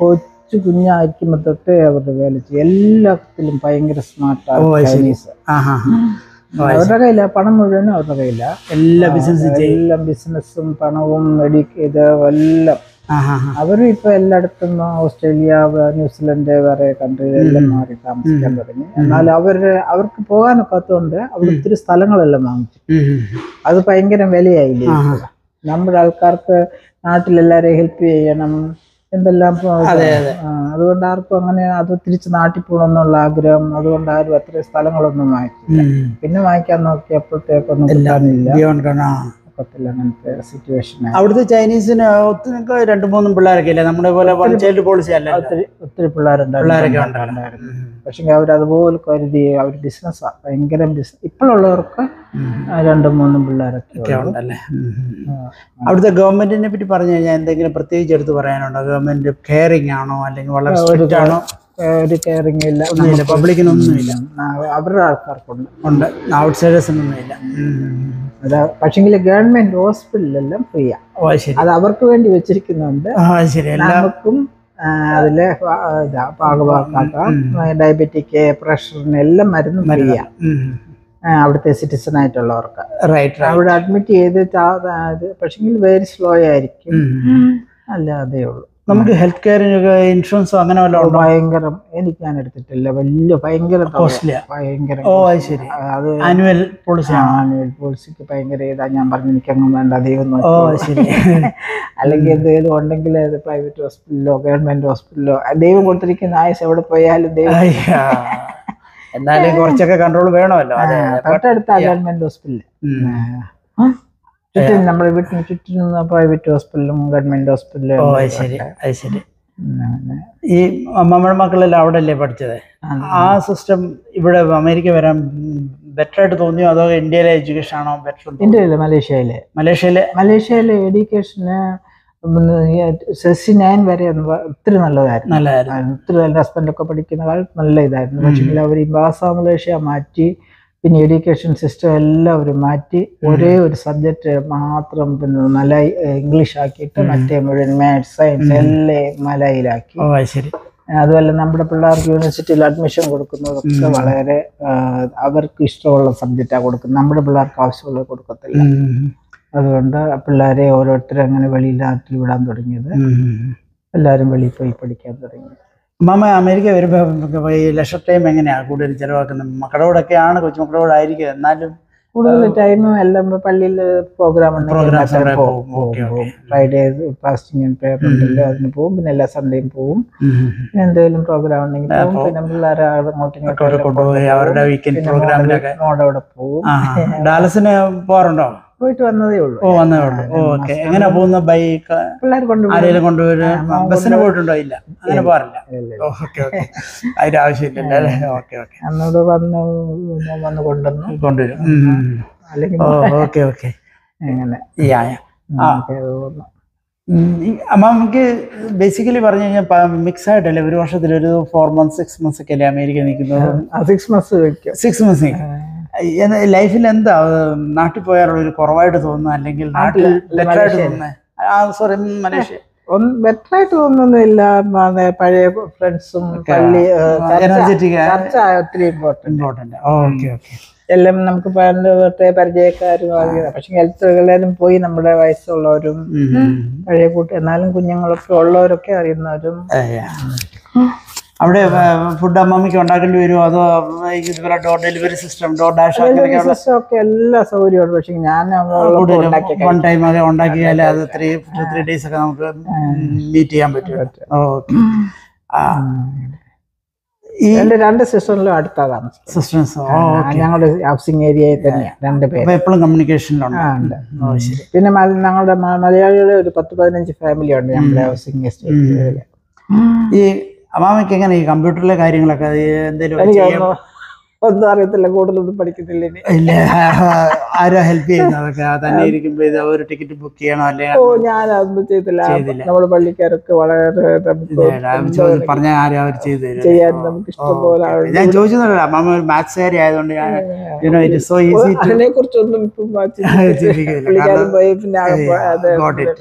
Speaker 3: കൊച്ചു കുഞ്ഞായിരിക്കുമ്പോൾ തൊട്ടേ അവരുടെ വേല ചെയ്യും എല്ലാത്തിലും ഭയങ്കര
Speaker 2: ഓ,
Speaker 3: സ്മാർട്ടാണ്
Speaker 2: അത് ശരി.
Speaker 3: ചൈനീസ്
Speaker 2: ആ ഹാ ഹാ
Speaker 3: അവരുടെ കയ്യില പണം മുഴുവനും അവരുടെ കയ്യില
Speaker 2: എല്ലാ ബിസിനസ്സും ചെയ്യും
Speaker 3: എല്ലാം ബിസിനസ്സും പണവും മെഡി ഇത് എല്ലാം
Speaker 2: ആ ഹാ ഹാ
Speaker 3: അവരും ഇപ്പൊ എല്ലായിടത്തും ഓസ്ട്രേലിയ വ- ന്യൂസിലൻഡ് വേറെ കൺട്രികളിലെല്ലാം മാറി താമസിക്കാൻ തുടങ്ങി എന്നാൽ അവരുടെ അവർക്ക് പോകാനൊക്കാത്തതുകൊണ്ട് അവിടെ ഒത്തിരി സ്ഥലങ്ങളെല്ലാം വാങ്ങിച്ചു അത് ഭയങ്കര വിലയായില്ലേ
Speaker 2: ആഹാ.
Speaker 3: നമ്മുടെ ആൾക്കാർക്ക് നാട്ടിലെല്ലാരെയും ഹെൽപ്പ് ചെയ്യണം എന്തെല്ലാം ഇപ്പൊ
Speaker 2: അതെ, അതെ.
Speaker 3: ആ, അതുകൊണ്ട് ആർക്കും അങ്ങനെ അത് തിരിച്ച് നാട്ടിൽ പോകണമെന്നുള്ള ആഗ്രഹം അതുകൊണ്ട് ആരും അത്ര സ്ഥലങ്ങളൊന്നും വാങ്ങിച്ചില്ല പിന്നെ വാങ്ങിക്കാൻ നോക്കിയപ്പോഴത്തേക്കൊന്നും കിട്ടാനില്ല
Speaker 2: ബിയോണ്ട് കണ്ണ
Speaker 3: ഒക്കത്തില്ല അങ്ങനത്തെ സിറ്റുവേഷൻ
Speaker 2: അവിടുത്തെ ചൈനീസിന് ഒത്തിരി രണ്ട് മൂന്നും പിള്ളേരൊക്കെ ഇല്ലേ നമ്മുടെ പോലെ വൺ ചൈൽഡ് പോളിസി അല്ല
Speaker 3: ഒത്തിരി ഒത്തിരി പിള്ളേരുണ്ടായിരുന്നു
Speaker 2: പിള്ളേരൊക്കെ ഉണ്ടല്ലോ.
Speaker 3: പക്ഷെ അവർ അതുപോലെ കരുതി അവർ ബിസിനസ്സാണ് ഭയങ്കര ബിസിനസ് ഇപ്പോഴുള്ളവർക്ക് ആ, രണ്ടും മൂന്നും പിള്ളേരൊക്കെ
Speaker 2: ഒക്കെ
Speaker 3: ഉള്ളൂ.
Speaker 2: ഉണ്ടല്ലേ അവിടുത്തെ ഗവൺമെന്റിനെ പറ്റി പറഞ്ഞു കഴിഞ്ഞാൽ എന്തെങ്കിലും പ്രത്യേകിച്ച് എടുത്ത് പറയാനുണ്ടോ ഗവൺമെന്റ് കെയറിങ് ആണോ അല്ലെങ്കിൽ വളരെ സ്ട്രിക്റ്റ് ആണോ
Speaker 3: ഒരു കെയറിങ് ഇല്ല
Speaker 2: ഒന്നുമില്ല പബ്ലിക്കിനൊന്നുമില്ല
Speaker 3: ആ, അവരുടെ ആൾക്കാർക്കുണ്ട്
Speaker 2: ഉണ്ട് ഔട്ട്സൈഡേഴ്സിനൊന്നുമില്ല
Speaker 3: അത് പക്ഷെങ്കിൽ ഗവൺമെന്റ് ഹോസ്പിറ്റലിലെല്ലാം ഫ്രീയാ
Speaker 2: ഓ അത് ശരി
Speaker 3: അത് അവർക്ക് വേണ്ടി വെച്ചിരിക്കുന്നുണ്ട്
Speaker 2: ആ അത് ശരി എല്ലാം
Speaker 3: നമുക്കും ആ, അതില് ഫ- ഇതാ, ഭാഗഭാക്കാക്കാം ഡയബറ്റിക് പ്രഷറിന് എല്ലാം മരുന്നും ഫ്രീയാ അവിടുത്തെ സിറ്റിസൺ ആയിട്ടുള്ളവർക്ക്
Speaker 2: റൈറ്റ്
Speaker 3: അവിടെ അഡ്മിറ്റ് ചെയ്ത് പക്ഷെങ്കിൽ വെരി സ്ലോ ആയിരിക്കും അല്ല അതേ ഉള്ളൂ
Speaker 2: നമുക്ക് ഹെൽത്ത് കെയറിനൊക്കെ ഇൻഷുറൻസോ അങ്ങനെ വല്ലതും ഉണ്ടോ
Speaker 3: ഭയങ്കര എനിക്ക് ഞാൻ എടുത്തിട്ടില്ല വലിയ ഭയങ്കര തുക.
Speaker 2: കോസ്റ്റ്ലിയാ
Speaker 3: ഭയങ്കര
Speaker 2: ഓ അത് ശരി
Speaker 3: അത്
Speaker 2: ആനുവൽ പോളിസി ആണോ
Speaker 3: ആനുവൽ പോളിസിക്ക് ഭയങ്കര ഇതാ ഞാൻ പറഞ്ഞു എനിക്കങ്ങ് വേണ്ട ദൈവം
Speaker 2: ഓ
Speaker 3: നോക്കിക്കോളും.
Speaker 2: അത് ശരി
Speaker 3: അല്ലെങ്കിൽ എന്തെങ്കിലും ഉണ്ടെങ്കിൽ അത് പ്രൈവറ്റ് ഹോസ്പിറ്റലിലോ ഗവൺമെന്റ് ഹോസ്പിറ്റലിലോ ദൈവം കൊടുത്തിരിക്കുന്ന ആയുസ് എവിടെ പോയാലും ദൈവം
Speaker 2: അയ്യാ. എന്നാലും കുറച്ചൊക്കെ കൺട്രോൾ വേണമല്ലോ അതെ അതെ.
Speaker 3: തൊട്ടടുത്ത ഗവൺമെന്റ് ഹോസ്പിറ്റലിൽ
Speaker 2: ഉം.
Speaker 3: ചുറ്റും നമ്മുടെ വീട്ടിന് ചുറ്റും പ്രൈവറ്റ് ഹോസ്പിറ്റലും ഗവൺമെന്റ് ഹോസ്പിറ്റലും
Speaker 2: ഓ അത് ശരി അത് ശരി ഈ നമ്മുടെ മക്കളെല്ലാം അവിടെ അല്ലേ പഠിച്ചത് ആ സിസ്റ്റം ഇവിടെ അമേരിക്ക വരാൻ ബെറ്റർ ആയിട്ട് തോന്നിയോ അതോ ഇന്ത്യയിലെ എഡ്യൂക്കേഷൻ ആണോ ബെറ്റർ
Speaker 3: ഇന്ത്യയിലെ മലേഷ്യയിലെ
Speaker 2: മലേഷ്യയിലെ
Speaker 3: മലേഷ്യയിലെ എഡ്യൂക്കേഷന് സെസി നയൻ വരെ ഒന്ന് വ- ഒത്തിരി നല്ലതായിരുന്നു
Speaker 2: നല്ലതായിരുന്നു
Speaker 3: ആ, ഒത്തിരി എൻ്റെ ഹസ്ബൻഡൊക്കെ പഠിക്കുന്ന കാലത്ത് നല്ല ഇതായിരുന്നു പക്ഷേ അവർ ഈ ഭാഷ മലേഷ്യ മാറ്റി പിന്നെ എഡ്യൂക്കേഷൻ സിസ്റ്റം എല്ലാവരും മാറ്റി ഒരേ ഒരു സബ്ജക്റ്റ് മാത്രം പിന്നെ മലയായി ഇംഗ്ലീഷ് ആക്കിയിട്ട് മറ്റേ മുഴുവൻ മാത്സ് സയൻസ് എല്ലാം മലയിലാക്കി
Speaker 2: ഓ അത് ശരി
Speaker 3: അതുപോലെ നമ്മുടെ പിള്ളേർക്ക് യൂണിവേഴ്സിറ്റിയിൽ അഡ്മിഷൻ കൊടുക്കുന്നതൊക്കെ വളരെ ആ, അവർക്ക് ഇഷ്ടമുള്ള സബ്ജക്റ്റാണ് കൊടുക്കുന്നത് നമ്മുടെ പിള്ളേർക്ക് ആവശ്യമുള്ളത് കൊടുക്കത്തില്ല
Speaker 2: ഉം.
Speaker 3: അതുകൊണ്ട് പിള്ളേരെ ഓരോരുത്തരും അങ്ങനെ വെളിയിൽ നാട്ടിൽ വിടാൻ തുടങ്ങിയത്
Speaker 2: ഉം.
Speaker 3: എല്ലാവരും വെളിയിൽ പോയി പഠിക്കാൻ തുടങ്ങി
Speaker 2: മാമ അമേരിക്ക വരുമ്പോൾ ഈ ലക്ഷ ടൈം എങ്ങനെയാണ് കൂടുതൽ ചിലവാക്കുന്നത് മക്കളോടൊക്കെയാണ് കൊച്ചുമക്കളോടായിരിക്കും എന്നാലും
Speaker 3: കൂടുതൽ ടൈമും എല്ലാം പള്ളിയിൽ പ്രോഗ്രാം
Speaker 2: Programs അവിടെ പോകും. Okay, okay.
Speaker 3: Friday fasting prayer ഉണ്ടല്ലോ അതിന് പോകും പിന്നെ എല്ലാ സൺഡേയും പോകും പിന്നെ എന്തെങ്കിലും പ്രോഗ്രാം ഉണ്ടെങ്കിൽ പോകും പിന്നെ പിള്ളേരെ അങ്ങോട്ടും ഇങ്ങോട്ടും
Speaker 2: അവിടെ കൊണ്ടുപോയി അവരുടെ വീക്കെൻഡ് പ്രോഗ്രാമിലൊക്കെ
Speaker 3: മോടെ അവിടെ പോകും
Speaker 2: ആ ഡാലസിന് പോകാറുണ്ടോ
Speaker 3: പോയിട്ട് വന്നതേ ഉള്ളൂ
Speaker 2: ഓ വന്നേ ഉള്ളൂ ഓക്കെ എങ്ങനെ പോകുന്ന ബൈക്ക്
Speaker 3: പിള്ളേർ കൊണ്ടുപോയി
Speaker 2: ആരെങ്കിലും കൊണ്ടുവരും ബസ്സിന് പോയിട്ടുണ്ടോ ഇല്ല അങ്ങനെ പോകാറില്ല
Speaker 3: ഇല്ല.
Speaker 2: ഓക്കെ ഓക്കെ അതിന്റെ ആവശ്യമില്ലല്ലോ അല്ലേ ഓക്കെ ഓക്കെ
Speaker 3: അന്നോട് വന്ന് വന്ന് കൊണ്ടുവന്നു
Speaker 2: കൊണ്ടുവരും
Speaker 3: അല്ലെങ്കിൽ
Speaker 2: ഓ ഓക്കെ ഓക്കെ
Speaker 3: അങ്ങനെ
Speaker 2: യാ യാ ആ.
Speaker 3: ഒക്കെ തോന്നുന്നു.
Speaker 2: അമ്മ നമുക്ക് ബേസിക്കലി പറഞ്ഞു കഴിഞ്ഞാൽ മിക്സ് ആയിട്ടല്ലേ ഒരു വർഷത്തിൽ ഒരു ഫോർ മന്ത്സ് സിക്സ് മന്ത്സ് ഒക്കെ അല്ലേ അമേരിക്ക നിൽക്കുന്നത്
Speaker 3: ആ സിക്സ് മന്ത്സ് വയ്ക്കും
Speaker 2: സിക്സ് മന്ത്സ് ലൈഫിൽ എന്താ ഉം, നാട്ടിൽ പോയാലുള്ള ഒരു കുറവായിട്ട് തോന്നുന്നത് അല്ലെങ്കിൽ നാട്ടിൽ
Speaker 3: നാട്ടില്
Speaker 2: ബെറ്റർ ആയിട്ട്
Speaker 3: മലേഷ്യയിൽ.
Speaker 2: തോന്നുന്നത് ആ സോറി മലേഷ്യ
Speaker 3: ഒന്ന് ബെറ്റർ ആയിട്ട് തോന്നുന്നില്ല അതെ, പഴയ ഫ്രണ്ട്സും പള്ളി ഏ, ചർച്ച-
Speaker 2: എനർജറ്റിക്
Speaker 3: ചർച്ച ഒത്തിരി ഇമ്പോർട്ടന്റ്
Speaker 2: ഇമ്പോർട്ടന്റ് ഓക്കെ ഓക്കെ
Speaker 3: എല്ലാം നമുക്ക് പണ്ട് തൊട്ടേ പരിചയക്കാരും അറിയാം പക്ഷെ ഹെൽത്ത് എല്ലാവരും പോയി നമ്മുടെ വയസ്സുള്ളവരും പഴയ കൂട്ടി എന്നാലും കുഞ്ഞുങ്ങളൊക്കെ ഉള്ളവരൊക്കെ അറിയുന്നവരും
Speaker 2: അവിടെ ഫുഡ് അമ്മമ്മയ്ക്ക് ഉണ്ടാക്കേണ്ടി വരുമോ അതോ ഇതുപോലെ door delivery system DoorDash അങ്ങനെയൊക്കെയുള്ള
Speaker 3: സിസ്റ്റം ഒക്കെ എല്ലാ സൗകര്യമുണ്ട് പക്ഷെ ഞാൻ ഉള്ളപ്പോൾ ഉണ്ടാക്കി
Speaker 2: വൺ ടൈം ഒക്കെ ഉണ്ടാക്കിയാൽ അത് ത്രീ ത്രീ ഡേയ്സ് ഒക്കെ നമുക്ക് മീറ്റ് ചെയ്യാൻ പറ്റും ഓക്കെ ഈ
Speaker 3: എന്റെ രണ്ട് സിസ്റ്ററിലും അടുത്താ താമസം
Speaker 2: സിസ്റ്റംസ്
Speaker 3: ഞങ്ങളുടെ ഹൗസിംഗ് ഏരിയയിൽ തന്നെയാണ് രണ്ട് പേര്
Speaker 2: അപ്പൊ എപ്പോഴും കമ്മ്യൂണിക്കേഷനിലുണ്ട്
Speaker 3: ആ ഉണ്ട്
Speaker 2: ഓ ശരി
Speaker 3: പിന്നെ മല- ഞങ്ങളുടെ മ- മലയാളികളുടെ ഒരു പത്ത് പതിനഞ്ച് ഫാമിലി ഉണ്ട് നമ്മുടെ ഹൗസിംഗ് എസ്റ്റേറ്റ്
Speaker 2: ഈ അമ്മാമയ്ക്ക് എങ്ങനെ ഈ കമ്പ്യൂട്ടറിലെ കാര്യങ്ങളൊക്കെ അത് എന്തെങ്കിലും
Speaker 3: എനിക്ക്
Speaker 2: ചെയ്യാൻ
Speaker 3: തോന്നുന്നു ഒന്നും അറിയത്തില്ല കൂടുതലൊന്നും പഠിക്കുന്നില്ല ഇനി
Speaker 2: ഇല്ല ആരാ ഹെൽപ്പ് ചെയ്യുന്നതൊക്കെ തന്നെ ഇരിക്കുമ്പോ ഇത് ഒരു ടിക്കറ്റ് ബുക്ക് ചെയ്യണോ
Speaker 3: ഓ
Speaker 2: അല്ലെങ്കിൽ
Speaker 3: ഞാൻ അതൊന്നും ചെയ്തില്ല
Speaker 2: ചെയ്തില്ല.
Speaker 3: നമ്മുടെ പള്ളിക്കാരൊക്കെ വളരെ നമുക്ക്
Speaker 2: പറഞ്ഞ ആരും അവർ ചെയ്തു തരും
Speaker 3: ചെയ്യാൻ നമുക്ക് ഇഷ്ടം പോലെ
Speaker 2: ഓക്കേ. ഞാൻ ചോദിച്ചതല്ല അമ്മ ഒരു മാത്സ്കാരി ആയതുകൊണ്ട് ഞാൻ you know it so easy to
Speaker 3: അതിനെ കുറിച്ചൊന്നും ഇപ്പം
Speaker 2: ചിന്തിക്കുന്നില്ല.
Speaker 3: പുള്ളിക്കാരൻ
Speaker 2: കാരണം-
Speaker 3: പോയി പിന്നെ ആകെ പോയി. അതെ.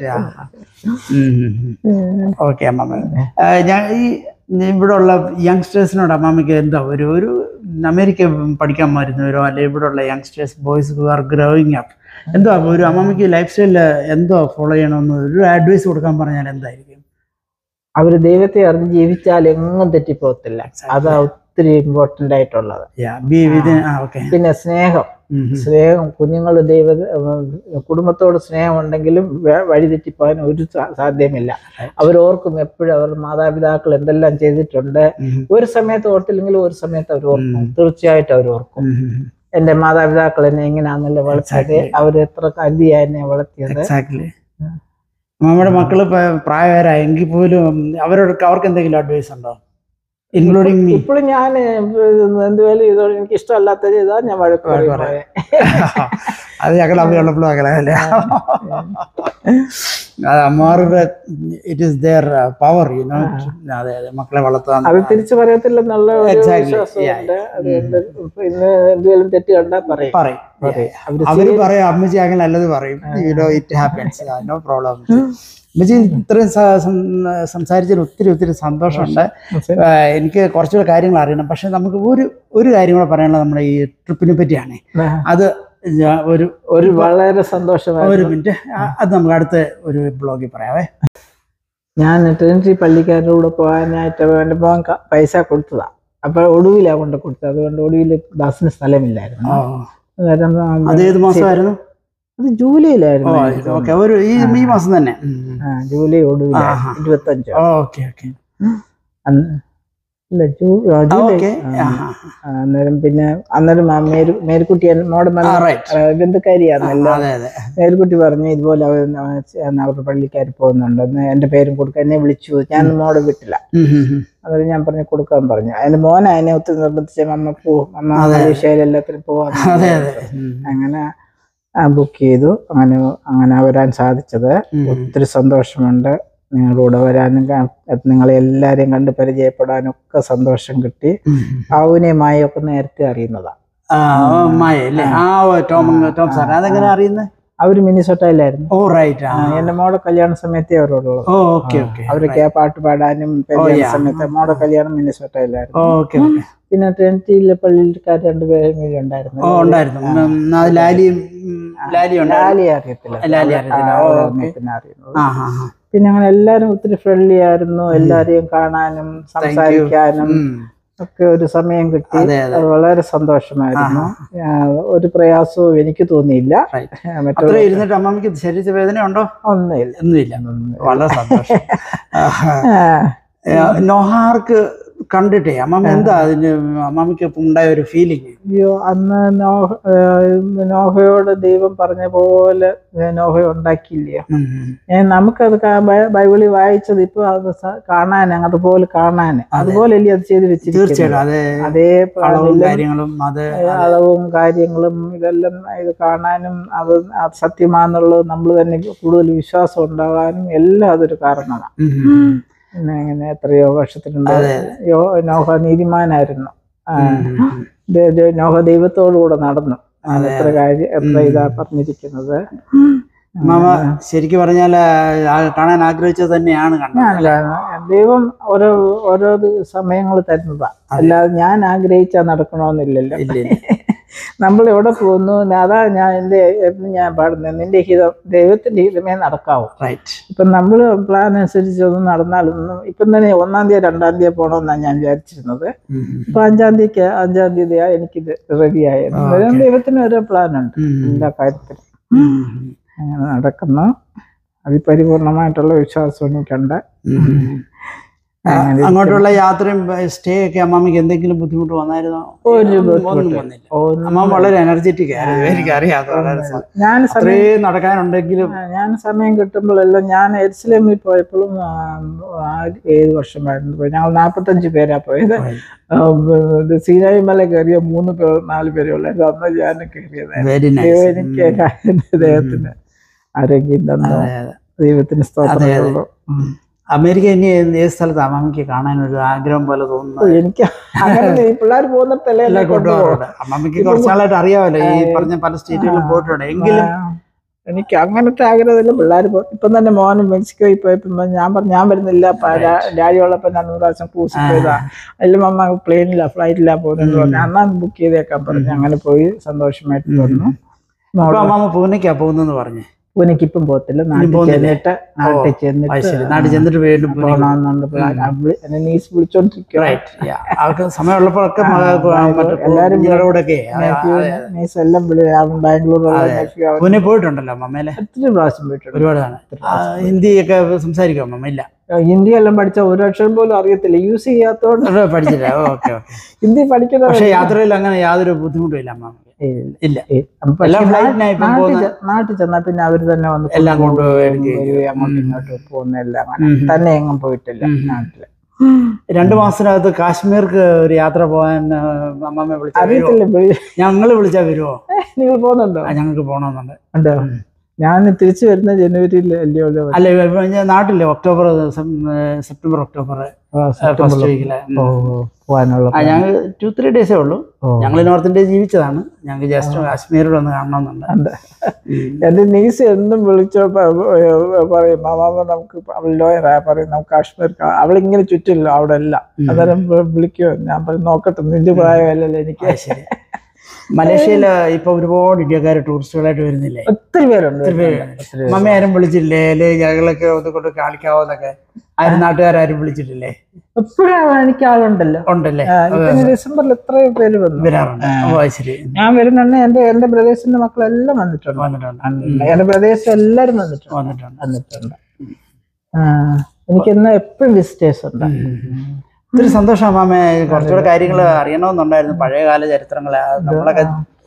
Speaker 3: ഉം.
Speaker 2: ഓക്കെ അമ്മ ഞാൻ ഈ ഇവിടെ ഉള്ള യങ്സ്റ്റേഴ്സിനോട് അമ്മാമ്മയ്ക്ക് എന്താ ഒരു ഒരു അമേരിക്ക പഠിക്കാൻ വരുന്നവരോ അല്ലെങ്കിൽ ഇവിടെ ഉള്ള youngsters boys who are growing up എന്തോ ഒരു അമ്മാമ്മയ്ക്ക് ലൈഫ് സ്റ്റൈലിൽ എന്തോ ഫോളോ ചെയ്യണമെന്ന് ഒരു അഡ്വൈസ് കൊടുക്കാൻ പറഞ്ഞാൽ എന്തായിരിക്കും
Speaker 3: അവര് ദൈവത്തെ അറിഞ്ഞ് ജീവിച്ചാൽ എങ്ങും തെറ്റിപ്പോകത്തില്ല അതാ ഒത്തിരി ഇമ്പോർട്ടന്റ് ആയിട്ടുള്ളത്
Speaker 2: ബി വിത് ആ ഓക്കെ
Speaker 3: പിന്നെ സ്നേഹം സ്നേഹം കുഞ്ഞുങ്ങൾ ദൈവ കുടുംബത്തോട് സ്നേഹം ഉണ്ടെങ്കിലും വ- വഴിതെറ്റിപ്പോകാൻ ഒരു സാ- സാധ്യമില്ല അവരോർക്കും എപ്പോഴും അവർ മാതാപിതാക്കൾ എന്തെല്ലാം ചെയ്തിട്ടുണ്ട് ഒരു സമയത്ത് ഓർത്തില്ലെങ്കിലും ഒരു സമയത്ത് അവർ ഓർക്കും തീർച്ചയായിട്ടും അവർ ഓർക്കും എന്റെ മാതാപിതാക്കൾ എന്നെ എങ്ങനെയാണല്ലോ വളർത്തിയത് അവർ എത്ര കരുതിയാ എന്നെ വളർത്തിയത്
Speaker 2: എക്സാക്ട്ലി നമ്മുടെ മക്കള് പ- പ്രായമാരായ എങ്കിൽ പോലും അവരോടൊക്കെ അവർക്ക് എന്തെങ്കിലും അഡ്വൈസ് ഉണ്ടോ ഇൻക്ലൂഡിങ് മീ
Speaker 3: ഇപ്പോഴും ഞാൻ എന്തുവേലും ഇതോ എനിക്ക് ഇഷ്ടമല്ലാത്ത ചെയ്താ ഞാൻ വഴക്ക് പറയും
Speaker 2: പറയും. അത് ഞങ്ങൾ അമ്മയുള്ളപ്പോഴും അങ്ങനെ അല്ലേ അത് അമ്മമാരുടെ it is their power you know അതെ അതെ മക്കളെ വളർത്താൻ
Speaker 3: അത് തിരിച്ചു പറയത്തില്ലെന്നുള്ള ഒരു
Speaker 2: Exactly.
Speaker 3: വിശ്വാസമുണ്ട് അതുകൊണ്ട് ഇപ്പൊ ഇന്ന് എന്തെങ്കിലും തെറ്റ് കണ്ടാ പറയും
Speaker 2: പറയും
Speaker 3: പറയും. അവര്
Speaker 2: അവര് പറയും അമ്മച്ചി അങ്ങനെ നല്ലത് പറയും you know it happens no problem അമ്മച്ചി ഇത്രയും സ- സം- സംസാരിച്ചതിൽ ഒത്തിരി ഒത്തിരി സന്തോഷമുണ്ട് ആ, എനിക്ക് കുറച്ചുകൂടെ കാര്യങ്ങൾ അറിയണം പക്ഷെ നമുക്ക് ഒരു ഒരു കാര്യം കൂടെ പറയാനുള്ളത് നമ്മുടെ ഈ ട്രിപ്പിനെ പറ്റിയാണ്
Speaker 3: ആ,
Speaker 2: അത് ഞാൻ ഒരു
Speaker 3: ഒരു വളരെ സന്തോഷമായി
Speaker 2: ഒരു മിനിറ്റ് അത് നമുക്ക് അടുത്ത ഒരു ബ്ലോഗിൽ പറയാവേ
Speaker 3: ഞാൻ ട്രിനിറ്റി പള്ളിക്കാരുടെ കൂടെ പോകാനായിട്ട് എൻ്റെ മോൻ ക- പൈസ കൊടുത്തതാ അപ്പൊ ഒടുവിലാ കൊണ്ട് കൊടുത്തത് അതുകൊണ്ട് ഒടുവിൽ ബസ്സിന് സ്ഥലമില്ലായിരുന്നു അന്നേരം ആ,
Speaker 2: അത് ഏത് മാസമായിരുന്നു
Speaker 3: അത് ജൂലൈയിലായിരുന്നു
Speaker 2: ഓക്കെ ഒരു ഈ ഈ മാസം തന്നെ
Speaker 3: ആ ജൂലൈ ഒടുവിലായിരുന്നു
Speaker 2: ആഹാ.
Speaker 3: ഇരുപത്തഞ്ചോ
Speaker 2: ഓക്കെ ഓക്കെ
Speaker 3: അന്ന് ഇല്ല ജൂ ആ, ജൂലൈ
Speaker 2: ഓക്കെ
Speaker 3: ആ. ആ, അന്നേരം പിന്നെ അന്നേരം ആ മേരു മേരിക്കുട്ടി എൻ- മോടെ മന-
Speaker 2: റൈറ്റ്
Speaker 3: ആ, ബന്ധുക്കാരിയാന്നല്ലോ
Speaker 2: അതെ അതെ
Speaker 3: മേരിക്കുട്ടി പറഞ്ഞു ഇതുപോലെ അവർ അവരുടെ പള്ളിക്കാർ പോകുന്നുണ്ട് എന്ന് എന്റെ പേരും കൊടുക്കാൻ എന്നെ വിളിച്ചു ഞാൻ മോടെ വിട്ടില്ല
Speaker 2: ഉം, ഉം, ഉം.
Speaker 3: അന്നേരം ഞാൻ പറഞ്ഞു കൊടുക്കാൻ പറഞ്ഞു അതിന് മോന അതിനെ ഒത്തിരി നിർബന്ധിച്ച അമ്മ പോവും അമ്മ മലേഷ്യയിൽ എല്ലാത്തിനും പോവാൻ
Speaker 2: അതെ അതെ ഉം.
Speaker 3: അങ്ങനെ ബുക്ക് ചെയ്തു അങ്ങനെ അങ്ങനെ വരാൻ സാധിച്ചത്
Speaker 2: ഉം.
Speaker 3: ഒത്തിരി സന്തോഷമുണ്ട് നിങ്ങളുടെ വരാനും കാ- നിങ്ങളെ എല്ലാരെയും കണ്ട് പരിചയപ്പെടാനും ഒക്കെ സന്തോഷം കിട്ടി
Speaker 2: ഉം.
Speaker 3: ആവുനെയും ഒക്കെ നേരത്തെ അറിയുന്നതാ
Speaker 2: ആ ഓ, മായ അല്ലേ ആ ഓ, ടോം ടോം സാർ അതെങ്ങനെ അറിയുന്നത്
Speaker 3: അവര് മിനിസോട്ടയിലായിരുന്നു
Speaker 2: ഓ റൈറ്റ് ആ
Speaker 3: എന്റെ മോടെ കല്യാണ സമയത്തേ അവരോടുള്ളത്
Speaker 2: ഓ ഓക്കെ ഓക്കെ
Speaker 3: അവരൊക്കെ ആ പാട്ട് പാടാനും കല്യാണ
Speaker 2: yeah.
Speaker 3: സമയത്ത് മോടെ കല്യാണം മിനിസോട്ടയിലായിരുന്നു
Speaker 2: ഓക്കെ ഓക്കെ
Speaker 3: പിന്നെ ട്രെൻറ്റിയിലെ പള്ളിയിൽക്കാർ രണ്ടുപേരും കൂടി ഉണ്ടായിരുന്നു
Speaker 2: ഓ ഉണ്ടായിരുന്നു ഉം, അത് ലാലിയും ഉം, ലാലിയും ഉണ്ടായിരുന്നു
Speaker 3: ലാലി അറിയത്തില്ല
Speaker 2: ലാലി അറിയത്തില്ല.
Speaker 3: ആ,
Speaker 2: ഓ,
Speaker 3: അവരെ
Speaker 2: ഓക്കേ.
Speaker 3: പിന്നെ അറിയുന്നത്
Speaker 2: ആ ആ ആ.
Speaker 3: പിന്നെ അങ്ങനെ എല്ലാരും ഒത്തിരി ഫ്രണ്ട്ലി ആയിരുന്നു എല്ലാരെയും കാണാനും സംസാരിക്കാനും
Speaker 2: ഉം.
Speaker 3: ഒക്കെ ഒരു സമയം കിട്ടി
Speaker 2: അതെ അതെ
Speaker 3: അത് വളരെ സന്തോഷമായിരുന്നു ആ, ഒരു പ്രയാസവും എനിക്ക് തോന്നിയില്ല
Speaker 2: Right.
Speaker 3: ആ, മറ്റുള്ള
Speaker 2: അത്ര ഇരുന്നിട്ട് അമ്മമ്മക്ക് ശരീര വേദന ഉണ്ടോ
Speaker 3: ഒന്നുമില്ല
Speaker 2: ഒന്നുമില്ല വളരെ സന്തോഷം ആഹാ.
Speaker 3: ആ,
Speaker 2: ഏ, നോഹാർക്ക് കണ്ടിട്ടേ അമ്മമ്മ എന്താ അതിന് അമ്മമ്മക്ക് ഇപ്പൊ ഉണ്ടായ ഒരു ഫീലിംഗ്
Speaker 3: അയ്യോ അന്ന് നോഹ ആ, നോഹയോട് ദൈവം പറഞ്ഞ പോലെ നോഹ ഉണ്ടാക്കിയില്ലയോ ഏ, നമുക്കത് കാ- ബൈ- ബൈബിളിൽ വായിച്ചത് ഇപ്പൊ അത് സ- കാണാൻ അതുപോലെ കാണാൻ അതുപോലെ അല്ലേ അത് ചെയ്ത് വെച്ചിരിക്കുന്നത്
Speaker 2: തീർച്ചയായിട്ടും അത്
Speaker 3: അതേ
Speaker 2: അളവും കാര്യങ്ങളും അത്
Speaker 3: അളവും കാര്യങ്ങളും ഇതെല്ലാം ഇത് കാണാനും അത് അത് സത്യമാന്നുള്ളത് നമ്മൾ തന്നെ കൂടുതൽ വിശ്വാസം ഉണ്ടാകാനും എല്ലാം അതൊരു കാരണമാണ്
Speaker 2: ഉം, ഉം,
Speaker 3: പിന്നെ ഇങ്ങനെ എത്രയോ വർഷത്തിനുണ്ട്
Speaker 2: അതെ.
Speaker 3: യോ നോഹ നീതിമാനായിരുന്നു ആ,
Speaker 2: ഉം.
Speaker 3: ദേ- ദേ- നോഹ ദൈവത്തോടുകൂടെ നടന്നു ആ, എത്ര കാര്യം എത്ര ഇതാ പറഞ്ഞിരിക്കുന്നത്
Speaker 2: മാമ ശരിക്കും പറഞ്ഞാൽ കാണാൻ ആഗ്രഹിച്ചത് തന്നെയാണ് കണ്ടത്
Speaker 3: അല്ല ദൈവം ഓരോ ഓരോ സമയങ്ങൾ തരുന്നതാ അല്ലാതെ ഞാൻ ആഗ്രഹിച്ചാൽ നടക്കണമെന്നില്ലല്ലോ
Speaker 2: ഇല്ല, ഇല്ല.
Speaker 3: നമ്മൾ എവിടെ പോകുന്നു അതാ ഞാൻ എൻ്റെ എപ്പോഴും ഞാൻ പാടുന്നത് നിന്റെ ഹിതം ദൈവത്തിന്റെ ഹിതമേ നടക്കാവൂ
Speaker 2: റൈറ്റ്
Speaker 3: ഇപ്പം നമ്മൾ പ്ലാൻ അനുസരിച്ച് ഒന്നും നടന്നാലൊന്നും ഇപ്പം തന്നെ ഒന്നാം തീയതി രണ്ടാം തീയതി പോകണമെന്നാണ് ഞാൻ വിചാരിച്ചിരുന്നത്
Speaker 2: ഉം,
Speaker 3: ഇപ്പൊ അഞ്ചാം തീയതി അഞ്ചാം തീയതിയാ എനിക്കിത് റെഡിയായത്
Speaker 2: okay.
Speaker 3: ദൈവത്തിന് ഓരോ പ്ലാൻ ഉണ്ട്
Speaker 2: ഉം,
Speaker 3: എല്ലാ കാര്യത്തിലും
Speaker 2: ഉം,
Speaker 3: അങ്ങനെ നടക്കുന്നു അതിപരിപൂർണമായിട്ടുള്ള വിശ്വാസം എനിക്കുണ്ട്
Speaker 2: ഉം.
Speaker 3: അങ്ങനെ
Speaker 2: അങ്ങോട്ടുള്ള യാത്രയും സ്റ്റേ ഒക്കെ അമ്മാമ്മക്ക് എന്തെങ്കിലും ബുദ്ധിമുട്ട് വന്നായിരുന്നോ
Speaker 3: ഒരു
Speaker 2: ഒന്നും
Speaker 3: ബുദ്ധിമുട്ടും
Speaker 2: വന്നില്ല
Speaker 3: ഒന്നും
Speaker 2: അമ്മ വളരെ എനർജറ്റിക് ആയിരുന്നു എനിക്കറിയാം അത് വളരെ സ-
Speaker 3: ഞാൻ സമയം
Speaker 2: അത്രയും നടക്കാനുണ്ടെങ്കിലും
Speaker 3: ആ, ഞാൻ സമയം കിട്ടുമ്പോഴെല്ലാം ഞാൻ എരുസലേമിൽ പോയപ്പോഴും ആ, ആ, ഏഴ് വർഷമായിരുന്നു പോയി ഞങ്ങൾ നാൽപ്പത്തഞ്ച് പേരാ പോയത് ആ, ഇത് സീനായി മല കയറിയ മൂന്ന് പേർ നാല് പേരേ ഉള്ളായിരുന്നു അന്ന് ഞാൻ കയറിയത്
Speaker 2: വെരി
Speaker 3: ദൈവം
Speaker 2: നൈസ്
Speaker 3: എനിക്ക് ദൈവത്തിന് ആരോഗ്യം തന്നു ദൈവത്തിന് സ്തോത്രമുള്ളൂ
Speaker 2: അമേരിക്ക ഇനി ഏത് ഏത് സ്ഥലത്ത് അമ്മാമ്മക്ക് കാണാൻ ഒരു ആഗ്രഹം പോലെ തോന്നുന്നു
Speaker 3: എനിക്ക് അങ്ങനെ ഈ പിള്ളേർ പോകുന്നിടത്തല്ലേ എന്നെ കൊണ്ടുപോകും
Speaker 2: കൊണ്ടുപോകാറുണ്ട് അമ്മമ്മക്ക് കുറച്ചാളായിട്ട് അറിയാമല്ലോ ഈ പറഞ്ഞ പല സ്റ്റേറ്റുകളിലും പോയിട്ടുണ്ട് എങ്കിലും
Speaker 3: ആ, എനിക്ക് അങ്ങനത്തെ ആഗ്രഹമില്ല പിള്ളേർ ഇപ്പം തന്നെ മോനും മെക്സിക്കോയിൽ പോയപ്പോ ഞാൻ പറഞ്ഞു ഞാൻ വരുന്നില്ല പ- ഡാ- ഡാഡി ഉള്ളപ്പോ രണ്ട് മൂന്ന് പ്രാവശ്യം ക്രൂസിൽ പോയതാ അതിലും അമ്മ പ്ലെയിനില്ല ഫ്ലൈറ്റിലാ പോകുന്നത് പറഞ്ഞു അന്നാ ബുക്ക് ചെയ്തേക്കാൻ പറഞ്ഞു അങ്ങനെ പോയി സന്തോഷമായിട്ട് വന്നു
Speaker 2: ഇപ്പൊ അമ്മാമ്മ പൂനെക്കാ പോകുന്നെന്ന് പറഞ്ഞു
Speaker 3: എനിക്കിപ്പം പോകത്തില്ല നാട്ടിൽ
Speaker 2: പോകുന്നില്ലേ?
Speaker 3: ചെന്നിട്ട് നാട്ടിൽ
Speaker 2: അത്
Speaker 3: ചെന്നിട്ട്
Speaker 2: ശരി നാട്ടിൽ ചെന്നിട്ട് വീണ്ടും പൂനെ
Speaker 3: പോകണമെന്നുണ്ട് പ്ലാൻ. അവള് എന്നെ നീസ് വിളിച്ചോണ്ടിരിക്കുക
Speaker 2: അവർക്ക് സമയമുള്ളപ്പോഴൊക്കെ മ- മറ്റേ
Speaker 3: എല്ലാരും
Speaker 2: കുഞ്ഞുങ്ങളുടെ കൂടെയൊക്കെ
Speaker 3: നീസ് എല്ലാം വിളി അവൻ ബാംഗ്ലൂർ nephew അവൻ
Speaker 2: പൂനെ പോയിട്ടുണ്ടല്ലോ അമ്മമ്മേലെ
Speaker 3: ഒത്തിരി പ്രാവശ്യം പോയിട്ടുണ്ട്
Speaker 2: ഒരുപാട് തവണ ആ, ഹിന്ദിയൊക്കെ സംസാരിക്കും അമ്മമ്മ ഇല്ല
Speaker 3: ഹിന്ദി എല്ലാം പഠിച്ച ഒരു അക്ഷരം പോലും അറിയത്തില്ല യൂസ് ചെയ്യാത്തോണ്ട്
Speaker 2: അത് പഠിച്ചില്ല ഓക്കെ ഓക്കെ
Speaker 3: ഹിന്ദി പഠിക്കുന്ന
Speaker 2: പക്ഷെ യാത്രയിൽ അങ്ങനെ യാതൊരു ബുദ്ധിമുട്ടും ഇല്ല അമ്മമ്മക്ക് ഇല്ല
Speaker 3: പക്ഷേ
Speaker 2: എല്ലാം
Speaker 3: നാ-
Speaker 2: ഫ്ലൈറ്റിനായി ഇപ്പം
Speaker 3: നാട്ടിൽ
Speaker 2: പോകുന്ന
Speaker 3: ചെ- നാട്ടിൽ ചെന്നാ പിന്നെ അവര് തന്നെ വന്ന്
Speaker 2: എല്ലാം കൊണ്ടുപോവുകയും
Speaker 3: കൊണ്ടുപോയി അങ്ങോട്ടും ഇങ്ങോട്ടും പോകുന്നെല്ലാം അങ്ങനെ
Speaker 2: ഉം.
Speaker 3: തന്നെ എങ്ങും പോയിട്ടില്ല
Speaker 2: ഉം.
Speaker 3: നാട്ടില്
Speaker 2: രണ്ടു മാസത്തിനകത്ത് കാശ്മീർക്ക് ഒരു യാത്ര പോകാൻ ആ, അമ്മമ്മ വിളിച്ചാൽ വരുമോ
Speaker 3: അറിയത്തില്ല പോയി.
Speaker 2: ഞങ്ങള് വിളിച്ചാൽ വരുമോ
Speaker 3: നിങ്ങൾ പോകുന്നുണ്ടോ
Speaker 2: ആ, ഞങ്ങൾക്ക് പോകണമെന്നുണ്ട്
Speaker 3: ഉണ്ടോ ഞാൻ തിരിച്ചു വരുന്ന ജനുവരിയിൽ അല്ലയോ
Speaker 2: അല്ല ഇപ്പൊ ഞാൻ നാട്ടിലെ ഒക്ടോബർ ദിവസം ഏ, സെപ്റ്റംബർ ഒക്ടോബർ ഫസ്റ്റ് വീക്കില്
Speaker 3: പോകാനുള്ള
Speaker 2: ആ ഞങ്ങൾ ടു ത്രീ ഡേയ്സേ ഉള്ളൂ
Speaker 3: ഓ.
Speaker 2: ഞങ്ങൾ നോർത്ത് ഇന്ത്യ ജീവിച്ചതാണ് ഞങ്ങൾക്ക് ജസ്റ്റ് കാശ്മീരിൽ ഒന്ന് കാണണമെന്നുണ്ട്
Speaker 3: ഉണ്ട്.
Speaker 2: ഉം.
Speaker 3: എന്റെ നീസ് എന്നും വിളിച്ചോ പ- ഏ, പറയും മാമാ നമുക്ക് അവൾ ലോയറാ പറയും നമുക്ക് കാശ്മീർ കാ-" അവളിങ്ങനെ ചുറ്റില്ലോ അവിടെ എല്ലാം അന്നേരം വി- വിളിക്കുമോ ഞാൻ പറയും നോക്കട്ടെ നിന്റെ പ്രായമല്ലല്ലോ എനിക്ക്
Speaker 2: ആ, ശരി മലേഷ്യയില് ഇപ്പൊ ഒരുപാട് ഇന്ത്യക്കാർ ടൂറിസ്റ്റുകളായിട്ട് വരുന്നില്ലേ
Speaker 3: ഒത്തിരി പേരുണ്ട്
Speaker 2: ഒത്തിരി പേര്
Speaker 3: ഒത്തിരി
Speaker 2: മമ്മി ആരും വിളിച്ചില്ലേ അല്ലെ ഞങ്ങളൊക്കെ ഒന്ന് കൊണ്ട് കാണിക്കാവോന്നൊക്കെ ആരും നാട്ടുകാരും വിളിച്ചിട്ടില്ലേ
Speaker 3: എപ്പോഴും എനിക്ക് ആളുണ്ടല്ലോ
Speaker 2: ഉണ്ടല്ലേ
Speaker 3: ആ, ഇപ്പൊ ഇനി ഡിസംബറിൽ എത്രയോ പേര് വന്നു
Speaker 2: വരാറുണ്ട് ഓ അത് ശരി
Speaker 3: ഞാൻ വരുന്നുണ്ട് എന്റെ എന്റെ ബ്രദേഴ്സിന്റെ മക്കളെല്ലാം വന്നിട്ടുണ്ട്
Speaker 2: വന്നിട്ടുണ്ട്
Speaker 3: ഉണ്ട്. എന്റെ ബ്രദേഴ്സ് എല്ലാരും വന്നിട്ടുണ്ട്
Speaker 2: വന്നിട്ടുണ്ട്
Speaker 3: വന്നിട്ടുണ്ട് ആ, എനിക്ക് ഇന്ന് എപ്പോഴും വിസിറ്റേഴ്സ് ഉണ്ട്
Speaker 2: ഒത്തിരി സന്തോഷം മാമേ കുറച്ചുകൂടെ കാര്യങ്ങൾ അറിയണമെന്നുണ്ടായിരുന്നു പഴയകാല ചരിത്രങ്ങൾ നമ്മളൊക്കെ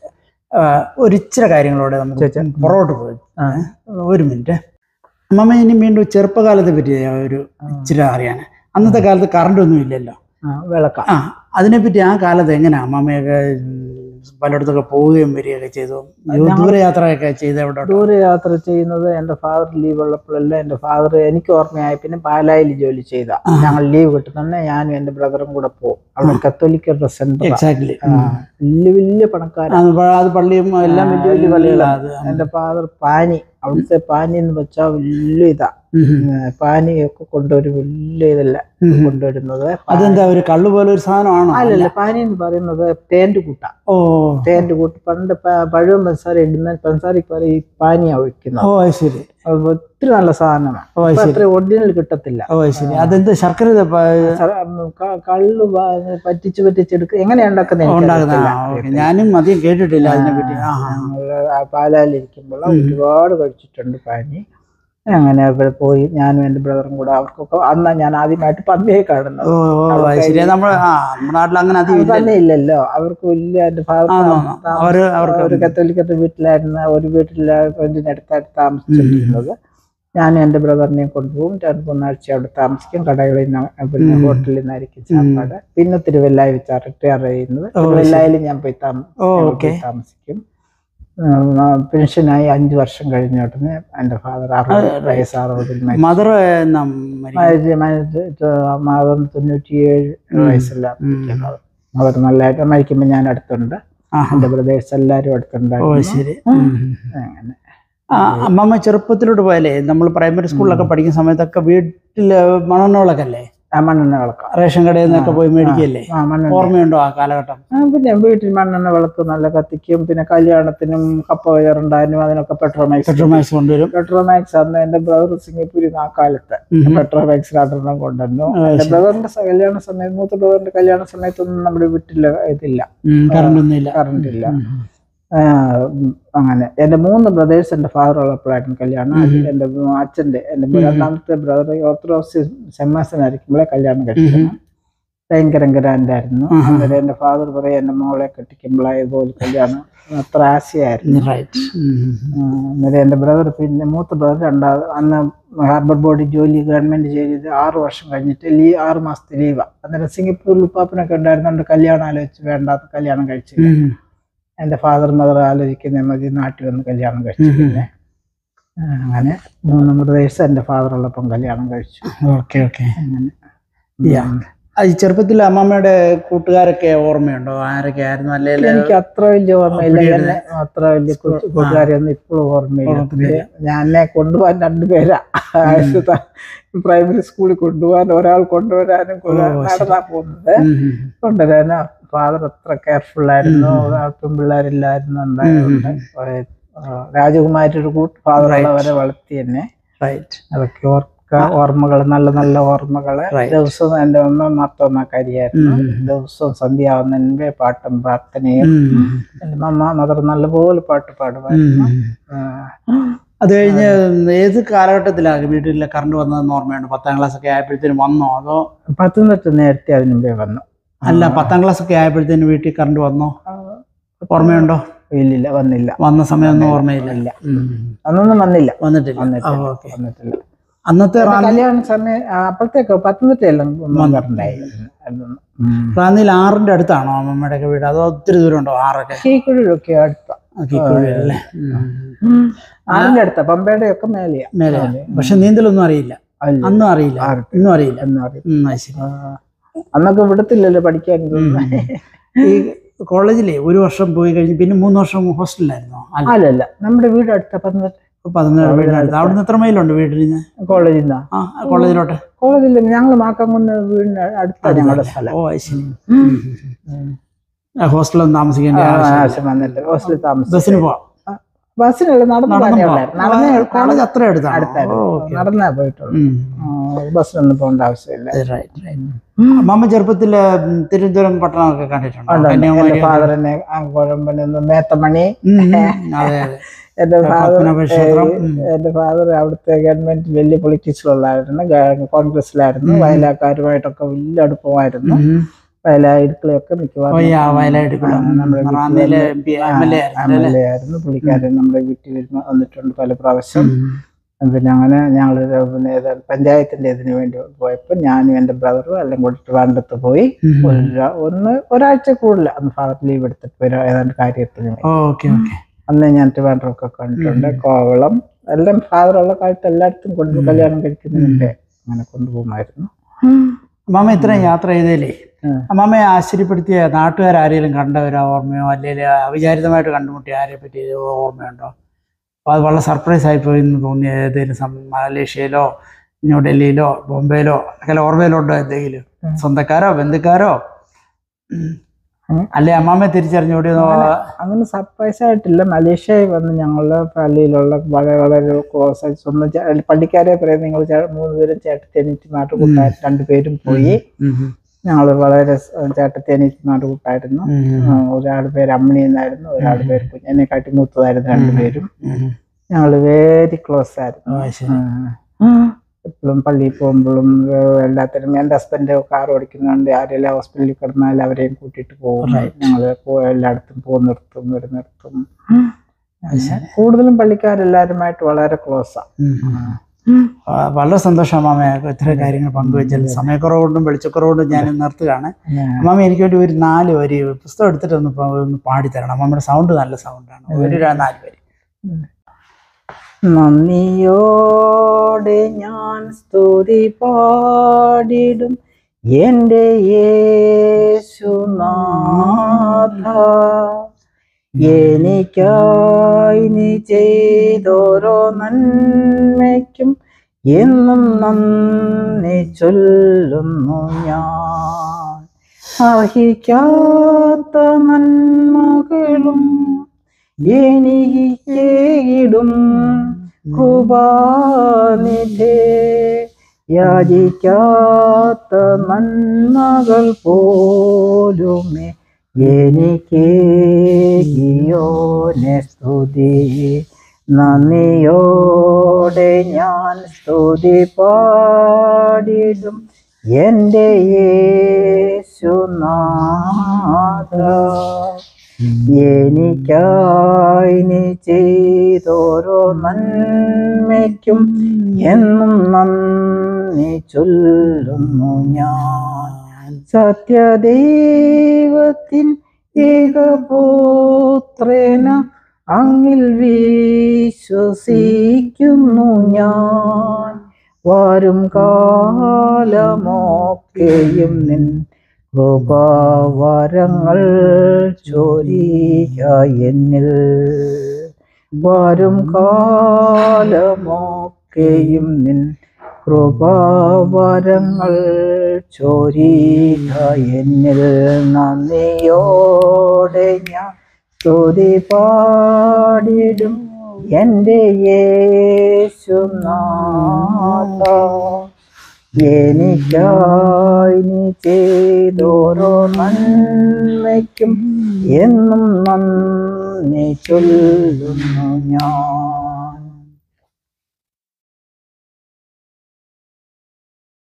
Speaker 2: ആ, ഒരിച്ചിരി കാര്യങ്ങളോടെ നമുക്ക് പുറകോട്ട് പോയി
Speaker 3: ആ.
Speaker 2: ഒരു മിനിറ്റ് അമ്മമ്മ ഇനി വീണ്ടും ചെറുപ്പകാലത്തെ പറ്റി ഒരു ഇച്ചിരി അറിയാൻ അന്നത്തെ കാലത്ത് കറണ്ട് ഒന്നും ഇല്ലല്ലോ
Speaker 3: ആ, വിളക്കാം
Speaker 2: ആ അതിനെപ്പറ്റി ആ കാലത്ത് എങ്ങനെയാ അമ്മമ്മയൊക്കെ ഉം, പലയിടത്തൊക്കെ പോവുകയും വരികയൊക്കെ ചെയ്തു ദൂരയാത്രയൊക്കെ ചെയ്ത് എവിടെ
Speaker 3: ദൂരെ യാത്ര ചെയ്യുന്നത് എന്റെ ഫാദർ ലീവ് ഉള്ളപ്പോഴെല്ലാം എന്റെ ഫാദർ എനിക്ക് ഓർമ്മയായി പിന്നെ പാലായിൽ ജോലി ചെയ്ത ഞങ്ങൾ ലീവ് കിട്ടുന്നുണ്ടെ ഞാനും എന്റെ ബ്രദറും കൂടെ പോകും അവിടെ കത്തോലിക്കരുടെ സെന്റർ
Speaker 2: എക്സാക്ട്ലി
Speaker 3: വലിയ വലിയ പണക്കാരൻ
Speaker 2: അത് പള്ളിയും എല്ലാം വലിയ വലിയ പള്ളികളാണ് അത്
Speaker 3: എന്റെ ഫാദർ പാനി അവിടുത്തെ പാനി എന്ന് വെച്ചാൽ വലിയ ഇതാ
Speaker 2: ഉം, ഉം.
Speaker 3: ഉം, പാനിയൊക്കെ കൊണ്ടുവരും വലിയ ഇതല്ല
Speaker 2: ഉം.
Speaker 3: കൊണ്ടുവരുന്നത്
Speaker 2: അതെന്താ ഒരു കള്ളു പോലെ ഒരു സാധനമാണോ
Speaker 3: അല്ലല്ല പാനി എന്ന് പറയുന്നത് തേൻ്റെ കൂട്ട
Speaker 2: ഓ
Speaker 3: തേൻ്റെ കൂട്ട് പണ്ട് പ- പഴയ പഞ്ചസാര ഇടുന്ന പഞ്ചസാരക്ക് പകരം ഈ പാനിയാ ഒഴിക്കുന്നത്
Speaker 2: ഓ അത് ശരി
Speaker 3: അത് ഒത്തിരി നല്ല സാധനമാണ്
Speaker 2: ഓ അത്
Speaker 3: ഇപ്പൊ
Speaker 2: ശരി
Speaker 3: അത്ര ഒറിജിനൽ കിട്ടത്തില്ല
Speaker 2: ഓ അത് ശരി അതെന്ത് ശർക്കര ഇത് പ-
Speaker 3: സര- ഉം, ക- കള്ള് വ- പറ്റിച്ച് പറ്റിച്ചെടുക്കുക എങ്ങനെയാ ഉണ്ടാക്കുന്നത്
Speaker 2: ഉണ്ടാക്കുന്ന ആ, ഓക്കേ. ഞാനും അധികം കേട്ടിട്ടില്ല അതിനെ പറ്റി ആ ആ.
Speaker 3: ഞങ്ങള് ആ പാലായിലിരിക്കുമ്പോൾ ഒരുപാട് കഴിച്ചിട്ടുണ്ട് പാനി അങ്ങനെ അവിടെ പോയി ഞാനും എൻ്റെ ബ്രദറും കൂടെ അവർക്കൊക്കെ അന്നാ ഞാൻ ആദ്യമായിട്ട് പന്നിയെ കാണുന്നത്
Speaker 2: ഓ ഓ അത് ശരി നമ്മുടെ ആ നമ്മുടെ നാട്ടിൽ അങ്ങനെ അധികം ഇല്ല
Speaker 3: പന്നി ഇല്ലല്ലോ അവർക്ക് വലിയ എൻ്റെ ഫാദർ
Speaker 2: ആ, ആ, ആ. അവര് അവർക്ക്
Speaker 3: ഒരു കത്തോലിക്കത്തെ വീട്ടിലായിരുന്നു ഒരു വീട്ടിൽ അടുത്തായിട്ട് താമസിച്ചിരുന്നത് ഞാനും എൻ്റെ ബ്രദറിനെയും കൊണ്ടുപോകും രണ്ട് മൂന്നാഴ്ച അവിടെ താമസിക്കും കടകളിൽ നിന്ന് പിന്നെ ഹോട്ടലിൽ നിന്നായിരിക്കും സാപ്പാട് പിന്നെ തിരുവല്ലായി വെച്ചാണ് റിട്ടയർ ചെയ്യുന്നത് തിരുവല്ലായിൽ ഞാൻ പോയി താമ-
Speaker 2: ഓ
Speaker 3: ഞങ്ങൾ
Speaker 2: ഓക്കെ
Speaker 3: പോയി താമസിക്കും ഉം, ആ, പെൻഷനായി അഞ്ചു വർഷം കഴിഞ്ഞ ഉടനെ എൻ്റെ ഫാദർ അറുപത് വയസ്സ് അറുപതിൽ മരിച്ചു.
Speaker 2: മദർ
Speaker 3: മരിച്ച് മരിച്ച് മാതം തൊണ്ണൂറ്റിയേഴ് വയസ്സിലാണ് അവർ നല്ലതായിട്ട് മരിക്കുമ്പോൾ ഞാൻ അടുത്തുണ്ട് എൻ്റെ ബ്രദേഴ്സ് എല്ലാവരും
Speaker 2: ഓ
Speaker 3: അടുത്തുണ്ടായിരുന്നു
Speaker 2: ശരി
Speaker 3: അങ്ങനെ
Speaker 2: ആ അമ്മമ്മ ചെറുപ്പത്തിലോട്ട് പോയാലേ നമ്മൾ പ്രൈമറി സ്കൂളിലൊക്കെ പഠിക്കുന്ന സമയത്തൊക്കെ വീട്ടില് മണ്ണെണ്ണകളൊക്കെ അല്ലേ
Speaker 3: ആ മണ്ണെണ്ണ വിളക്കാം
Speaker 2: റേഷൻ കടയിൽ നിന്നൊക്കെ പോയി മേടിക്കല്ലേ
Speaker 3: ആ മണ്ണെണ്ണ
Speaker 2: ഓർമ്മയുണ്ടോ ആ കാലഘട്ടം
Speaker 3: ആ, പിന്നെ വീട്ടിൽ മണ്ണെണ്ണ വിളക്ക് നല്ല കത്തിക്കും പിന്നെ കല്യാണത്തിനും കപ്പ വയറുണ്ടാനും അതിനൊക്കെ പെട്രോമാക്സ്
Speaker 2: പെട്രോമാക്സ് കൊണ്ടുവരും
Speaker 3: പെട്രോമാക്സ് അന്ന് എൻ്റെ ബ്രദർ സിംഗപ്പൂരിൽ ആ കാലത്ത്
Speaker 2: ഉം.
Speaker 3: പെട്രോമാക്സ് രണ്ടെണ്ണം കൊണ്ടുവന്നു
Speaker 2: ആ,
Speaker 3: എൻ്റെ
Speaker 2: ശരി.
Speaker 3: ബ്രദറിന്റെ സ- കല്യാണ സമയത്ത് മൂത്ത ബ്രദറിന്റെ കല്യാണ സമയത്തൊന്നും നമ്മുടെ വീട്ടിൽ ഇതില്ല
Speaker 2: കറണ്ട് ഒന്നും ഇല്ല
Speaker 3: കറണ്ട് ഇല്ല
Speaker 2: ഉം.
Speaker 3: ആ, ഉം, അങ്ങനെ എൻ്റെ മൂന്ന് ബ്രദേഴ്സ് എൻ്റെ ഫാദർ ഉള്ളപ്പോഴായിരുന്നു കല്യാണം അത് എൻ്റെ അച്ഛൻ്റെ എൻ്റെ രണ്ടാമത്തെ ബ്രദർ ഓർത്തഡോക്സ് സെമ്മാസനായിരിക്കുമ്പോഴേ കല്യാണം കഴിച്ചത് ഭയങ്കര ഗ്രാൻഡായിരുന്നു അന്നേരം എൻ്റെ ഫാദർ പറയും എൻ്റെ മോളെ കെട്ടിക്കുമ്പോഴേ ഇതുപോലെ കല്യാണം അത്ര ആശയായിരുന്നു
Speaker 2: റൈറ്റ്
Speaker 3: ആ, അന്നേരം എൻ്റെ ബ്രദർ പിന്നെ മൂത്ത ബ്രദർ രണ്ടാമത് അന്ന് ഹാർബർ ബോർഡിൽ ജോലി ഗവൺമെന്റ് ചെയ്ത് ആറ് വർഷം കഴിഞ്ഞിട്ട് ലീ ആറ് മാസത്തെ ലീവാ അന്നേരം സിംഗപ്പൂരിൽ ഉപ്പാപ്പനൊക്കെ ഉണ്ടായിരുന്നുകൊണ്ട് കല്യാണം ആലോചിച്ച് വേണ്ടാത്ത കല്യാണം കഴിച്ചില്ല എൻ്റെ ഫാദർ മദർ ആലോചിക്കുന്ന മതി നാട്ടിൽ വന്ന് കല്യാണം കഴിച്ചു പിന്നെ ആ, അങ്ങനെ മൂന്ന് ബ്രദേഴ്സ് എൻ്റെ ഫാദർ ഉള്ളപ്പം കല്യാണം കഴിച്ചു
Speaker 2: ഓക്കെ ഓക്കെ
Speaker 3: അങ്ങനെ
Speaker 2: ഈ ചെറുപ്പത്തിൽ അമ്മമ്മയുടെ കൂട്ടുകാരൊക്കെ ഓർമ്മയുണ്ടോ ആരൊക്കെ ആയിരുന്നു അല്ലെങ്കിൽ
Speaker 3: എനിക്ക് അത്ര വലിയ ഓർമ്മയില്ല എന്നെ അത്ര വലിയ കൊച്ചു കൂട്ടുകാരെയൊന്നും ഇപ്പോഴും ഓർമ്മയില്ല
Speaker 2: ഓർമ്മയില്ല.
Speaker 3: ഞാൻ എന്നെ കൊണ്ടുപോകാൻ രണ്ടുപേരാ പ്രൈമറി സ്കൂളിൽ കൊണ്ടുപോകാൻ ഒരാൾ കൊണ്ടുവരാനും കുറെ നടന്നാ പോകുന്നത് കൊണ്ടുവരാനും ഫാദർ അത്ര കെയർഫുൾ ആയിരുന്നു പെൺപിള്ളേരില്ലായിരുന്നു ഉണ്ടായതുകൊണ്ട് രാജകുമാരി ഒരു കൂട്ട് ഫാദർ ഉള്ളവരെ വളർത്തി എന്നെ
Speaker 2: റൈറ്റ്
Speaker 3: അതൊക്കെ ഓർക്ക ഓർമ്മകൾ നല്ല നല്ല ഓർമ്മകള്
Speaker 2: Right.
Speaker 3: ദിവസവും എൻ്റെ അമ്മ മാർത്തോമാക്കാരിയായിരുന്നു ദിവസവും സന്ധ്യാവുന്നതിന് മുമ്പേ പാട്ടും പ്രാർത്ഥനയും എൻ്റെ അമ്മ മദർ നല്ലപോലെ പാട്ട് പാടുമായിരുന്നു ആ,
Speaker 2: അത് കഴിഞ്ഞ് ഏത് കാലഘട്ടത്തിലാണ് വീട്ടിലെ കറണ്ട് വന്നതെന്ന് ഓർമ്മയുണ്ട് പത്താം ക്ലാസ് ഒക്കെ ആയപ്പോഴത്തേനും വന്നോ അതോ
Speaker 3: പത്തനംതിട്ട നേരത്തെ അതിന് മുമ്പേ വന്നു
Speaker 2: അല്ല പത്താം ക്ലാസ് ഒക്കെ ആയപ്പോഴത്തേനും വീട്ടിൽ കറണ്ട് വന്നോ ഓർമ്മയുണ്ടോ
Speaker 3: ഇല്ലില്ല വന്നില്ല
Speaker 2: വന്ന സമയമൊന്നും ഓർമ്മയില്ല
Speaker 3: ഇല്ല
Speaker 2: ഉം.
Speaker 3: അന്നൊന്നും വന്നില്ല
Speaker 2: വന്നിട്ടില്ല
Speaker 3: വന്നിട്ടില്ല
Speaker 2: ആ, ഓക്കെ
Speaker 3: വന്നിട്ടില്ല
Speaker 2: അന്നത്തെ
Speaker 3: എൻ്റെ
Speaker 2: റാന്നി
Speaker 3: കല്യാണ സമയം ആ, അപ്പോഴത്തേക്ക് പത്തനംതിട്ടയെല്ലാം വന്നിട്ടുണ്ടായി
Speaker 2: റാന്നിയിൽ ആറിന്റെ അടുത്താണോ അമ്മമ്മയുടെ ഒക്കെ വീട് അതോ ഒത്തിരി ദൂരം ഉണ്ടോ ആറൊക്കെ
Speaker 3: കീക്കുഴിയൊക്കെ അടുത്ത
Speaker 2: കിക്കുഴി അല്ലേ ഉം.
Speaker 3: ആറിന്റെ അടുത്ത പമ്പയുടെ ഒക്കെ മേലെയാ
Speaker 2: മേലെ പക്ഷെ നീന്തലൊന്നും അറിയില്ല
Speaker 3: അല്ല
Speaker 2: അന്നും അറിയില്ല
Speaker 3: ആർക്ക്?
Speaker 2: ഇന്നും അറിയില്ല
Speaker 3: എന്ന് പറയും
Speaker 2: ഉം, അത് ശരി
Speaker 3: ആ, അന്നൊക്കെ വിടത്തില്ലല്ലോ പഠിക്കാൻ
Speaker 2: ഈ കോളേജിലെ ഒരു വർഷം പോയി കഴിഞ്ഞ് പിന്നെ മൂന്ന് വർഷം ഹോസ്റ്റലിലായിരുന്നോ അല്ല
Speaker 3: അല്ലല്ല നമ്മുടെ വീട് അടുത്ത പത്തനംതിട്ട
Speaker 2: പതിനാല് വീടിനടുത്ത് അവിടുന്ന് എത്ര മൈലുണ്ട് വീട്ടിൽ നിന്ന്
Speaker 3: കോളേജിൽ നിന്നാ
Speaker 2: ആ കോളേജിലോട്ട്
Speaker 3: കോളേജിൽ ഞങ്ങൾ മാക്കാങ്കുന്ന് വീടിന് അടുത്ത ഞങ്ങളുടെ സ്ഥലം
Speaker 2: ഓ അത് ശരി ഹോസ്റ്റലൊന്നും താമസിക്കേണ്ട
Speaker 3: ആ,
Speaker 2: ആവശ്യം
Speaker 3: ആവശ്യം വന്നിട്ട് ഹോസ്റ്റലിൽ താമസിച്ചു
Speaker 2: ബസ്സിന് പോവാം
Speaker 3: ബസ്സിനുള്ള നടന്നു
Speaker 2: നടന്നു
Speaker 3: തന്നെ
Speaker 2: പോവാം.
Speaker 3: ഉള്ളായിരുന്നു. നടന്നേ
Speaker 2: കോളേജ് അത്ര അടുത്താണ്
Speaker 3: അടുത്തായിരുന്നു
Speaker 2: ഓ, ഓക്കെ.
Speaker 3: നടന്നേ പോയിട്ടുള്ളൂ ആ, ബസ്സിലൊന്നും പോകേണ്ട ആവശ്യമില്ല
Speaker 2: റൈറ്റ് റൈറ്റ് അമ്മമ്മ ചെറുപ്പത്തില് ഉം, തിരുവനന്തപുരം പട്ടണമൊക്കെ കണ്ടിട്ടുണ്ടോ
Speaker 3: ഉണ്ട്, ഉണ്ട്.
Speaker 2: കന്യാകുമാരി
Speaker 3: എന്റെ ഫാദറിനെ കുഴമ്പനെന്ന് മേത്തമണി
Speaker 2: ഉം, ഉം, അതെ അതെ
Speaker 3: എന്റെ ഫാദർ
Speaker 2: പത്മനാഭ ക്ഷേത്രം ഉം.
Speaker 3: എന്റെ ഫാദർ അവിടുത്തെ ഗവൺമെന്റ് വലിയ പൊളിറ്റിക്സിലുള്ളായിരുന്നു ഗ- കോൺഗ്രസിലായിരുന്നു വയലാക്കാരുമായിട്ടൊക്കെ വലിയ അടുപ്പമായിരുന്നു
Speaker 2: ഉം.
Speaker 3: വയലാ ഇടുക്കളൊക്കെ
Speaker 2: ഓ,
Speaker 3: മിക്കവാറും
Speaker 2: യാ, വയലായിട്ട് കുളം.
Speaker 3: ആ, നമ്മുടെ വീട്ടിൽ
Speaker 2: റാന്നിയിലെ
Speaker 3: വന്ന്
Speaker 2: M P M L A ആയിരുന്നു അല്ലേ?
Speaker 3: MLA ആയിരുന്നു പുള്ളിക്കാരൻ നമ്മുടെ വീട്ടിൽ വരുന്ന വന്നിട്ടുണ്ട് പല പ്രാവശ്യം പിന്നെ അങ്ങനെ ഞങ്ങൾ പിന്നെ ഏതാ പഞ്ചായത്തിന്റെ ഇതിന് വേണ്ടി പോയപ്പോൾ ഞാനും എൻ്റെ ബ്രദറും എല്ലാം കൂടി ട്രിവാൻഡ്രത്ത് പോയി
Speaker 2: ഉം.
Speaker 3: ഒരു ര- ഒന്ന് ഒരാഴ്ച കൂടുതൽ അന്ന് ഫാദർ ലീവ് എടുത്തിട്ട് ഒരു ഏതാണ്ട് കാര്യത്തിന് വേണ്ടി.
Speaker 2: ഓക്കെ ഓക്കെ
Speaker 3: അന്ന് ഞാൻ ട്രിവാൻഡ്രമൊക്കെ കണ്ടിട്ടുണ്ട് കോവളം എല്ലാം ഫാദർ ഉള്ള കാലത്ത് എല്ലായിടത്തും കൊണ്ട് കല്യാണം കഴിക്കുന്നതിന്റെ അങ്ങനെ കൊണ്ടുപോകുമായിരുന്നു
Speaker 2: അമ്മാമ ഇത്രയും യാത്ര ചെയ്തേലേ
Speaker 3: ഉം.
Speaker 2: അമ്മാമയെ ആശ്ചര്യപ്പെടുത്തിയ നാട്ടുകാരെങ്കിലും കണ്ടവരോ ഓർമ്മയോ അല്ലെങ്കിൽ അവിചാരിതമായിട്ട് കണ്ടുമുട്ടിയ ആരെ പറ്റി ഓർമ്മയുണ്ടോ അപ്പോൾ അത് വളരെ സർപ്രൈസ് ആയിപ്പോയി എന്ന് തോന്നിയ ഏതെങ്കിലും സം- മലേഷ്യയിലോ ന്യൂഡൽഹിയിലോ ബോംബെയിലോ അങ്ങനെ ഓർമ്മയിലോ ഉണ്ടോ എന്തെങ്കിലും
Speaker 3: ഉം.
Speaker 2: സ്വന്തക്കാരോ ബന്ധുക്കാരോ ഉം.
Speaker 3: ഉം.
Speaker 2: അല്ലെ അമ്മാമ്മയെ തിരിച്ചറിഞ്ഞോടിയോ
Speaker 3: അങ്ങനെ സർപ്രൈസ് ആയിട്ടില്ല മലേഷ്യയിൽ വന്ന് ഞങ്ങളുടെ പള്ളിയിലുള്ള വളരെ വളരെ ക്ലോസ് ആയി സ്വന്തം ചേ- അല്ല, പള്ളിക്കാരെ പറയാം നിങ്ങൾ മൂന്ന് പേരും ചേട്ടത്തേനീറ്റിമാരുടെ കൂട്ടായിട്ട് രണ്ടുപേരും പോയി ഞങ്ങൾ വളരെ സ് ചേട്ടത്തേനീറ്റിമാരുടെ കൂട്ടായിരുന്നു ആ, ഒരാളുടെ പേര് അമ്മണി എന്നായിരുന്നു ഒരാളുടെ പേര് കുഞ്ഞ് എന്നെക്കാട്ടി മൂത്തതായിരുന്നു രണ്ടുപേരും ഞങ്ങൾ വെരി ക്ലോസ് ആയിരുന്നു എപ്പോഴും പള്ളിയിൽ പോകുമ്പോഴും ഏഹ്, എല്ലാത്തിനും എൻ്റെ ഹസ്ബൻഡ് കാർ ഓടിക്കുന്നുണ്ട് ആരെല്ലാം ഹോസ്പിറ്റലിൽ കിടന്നാൽ അവരെയും കൂട്ടിയിട്ട് പോകും ഞങ്ങൾ എല്ലായിടത്തും പോകുന്നിടത്തും വരുന്നിടത്തും അങ്ങനെ കൂടുതലും പള്ളിക്കാരെല്ലാവരുമായിട്ട് വളരെ ക്ലോസാണ്
Speaker 2: വളരെ സന്തോഷം അമ്മാമ ഇത്രയും കാര്യങ്ങൾ പങ്കുവെച്ചാൽ സമയക്കുറവുകൊണ്ടും വെളിച്ചക്കുറവുകൊണ്ടും ഞാൻ നിർത്തുകയാണ് അമ്മാമ എനിക്ക് വേണ്ടി ഒരു നാല് വരി പുസ്തകം എടുത്തിട്ട് ഒന്ന് പ- ഒന്ന് പാടിത്തരണം അമ്മയുടെ സൗണ്ട് നല്ല സൗണ്ടാണ് ഒരു ര- നാല് വരി
Speaker 3: നന്ദിയോടെ ഞാൻ സ്തുതി പാടിടും എൻ്റെ യേശുനാഥ എനിക്കായി നീ ചെയ്തോരോ നന്മയ്ക്കും എന്നും നന്ദി ചൊല്ലുന്നു ഞാൻ അർഹിക്കാത്ത നന്മകളും എനിക്കിടും കൃപാനിധേ യാചിക്കാത്ത നന്മകൾ പോലുമേ എനിക്കേകിയോനെ സ്തുതി നന്ദിയോടെ ഞാൻ സ്തുതി പാടിടും എൻ്റെ യേശുനാഥ എനിക്കായി നീ ചെയ്തോരോ നന്മയ്ക്കും എന്നും നന്ദി ചൊല്ലുന്നു ഞാൻ സത്യദൈവത്തിൻ ഏകപുത്രന അങ്ങിൽ വിശ്വസിക്കുന്നു ഞാൻ വരും കാലമൊക്കെയും നിൻ കൃപാവരങ്ങൾ ചോരിക എന്നിൽ വരും കാലമൊക്കെയും നിൻ കൃപാവരങ്ങൾ ചോരിക എന്നിൽ നന്ദിയോടെ ഞാൻ സ്തുതി പാടിടും എൻ്റെ യേശുനാഥ എനിക്കായി നീ ചെയ്തോരോ നന്മയ്ക്കും എന്നും നന്ദി ചൊല്ലുന്നു ഞാൻ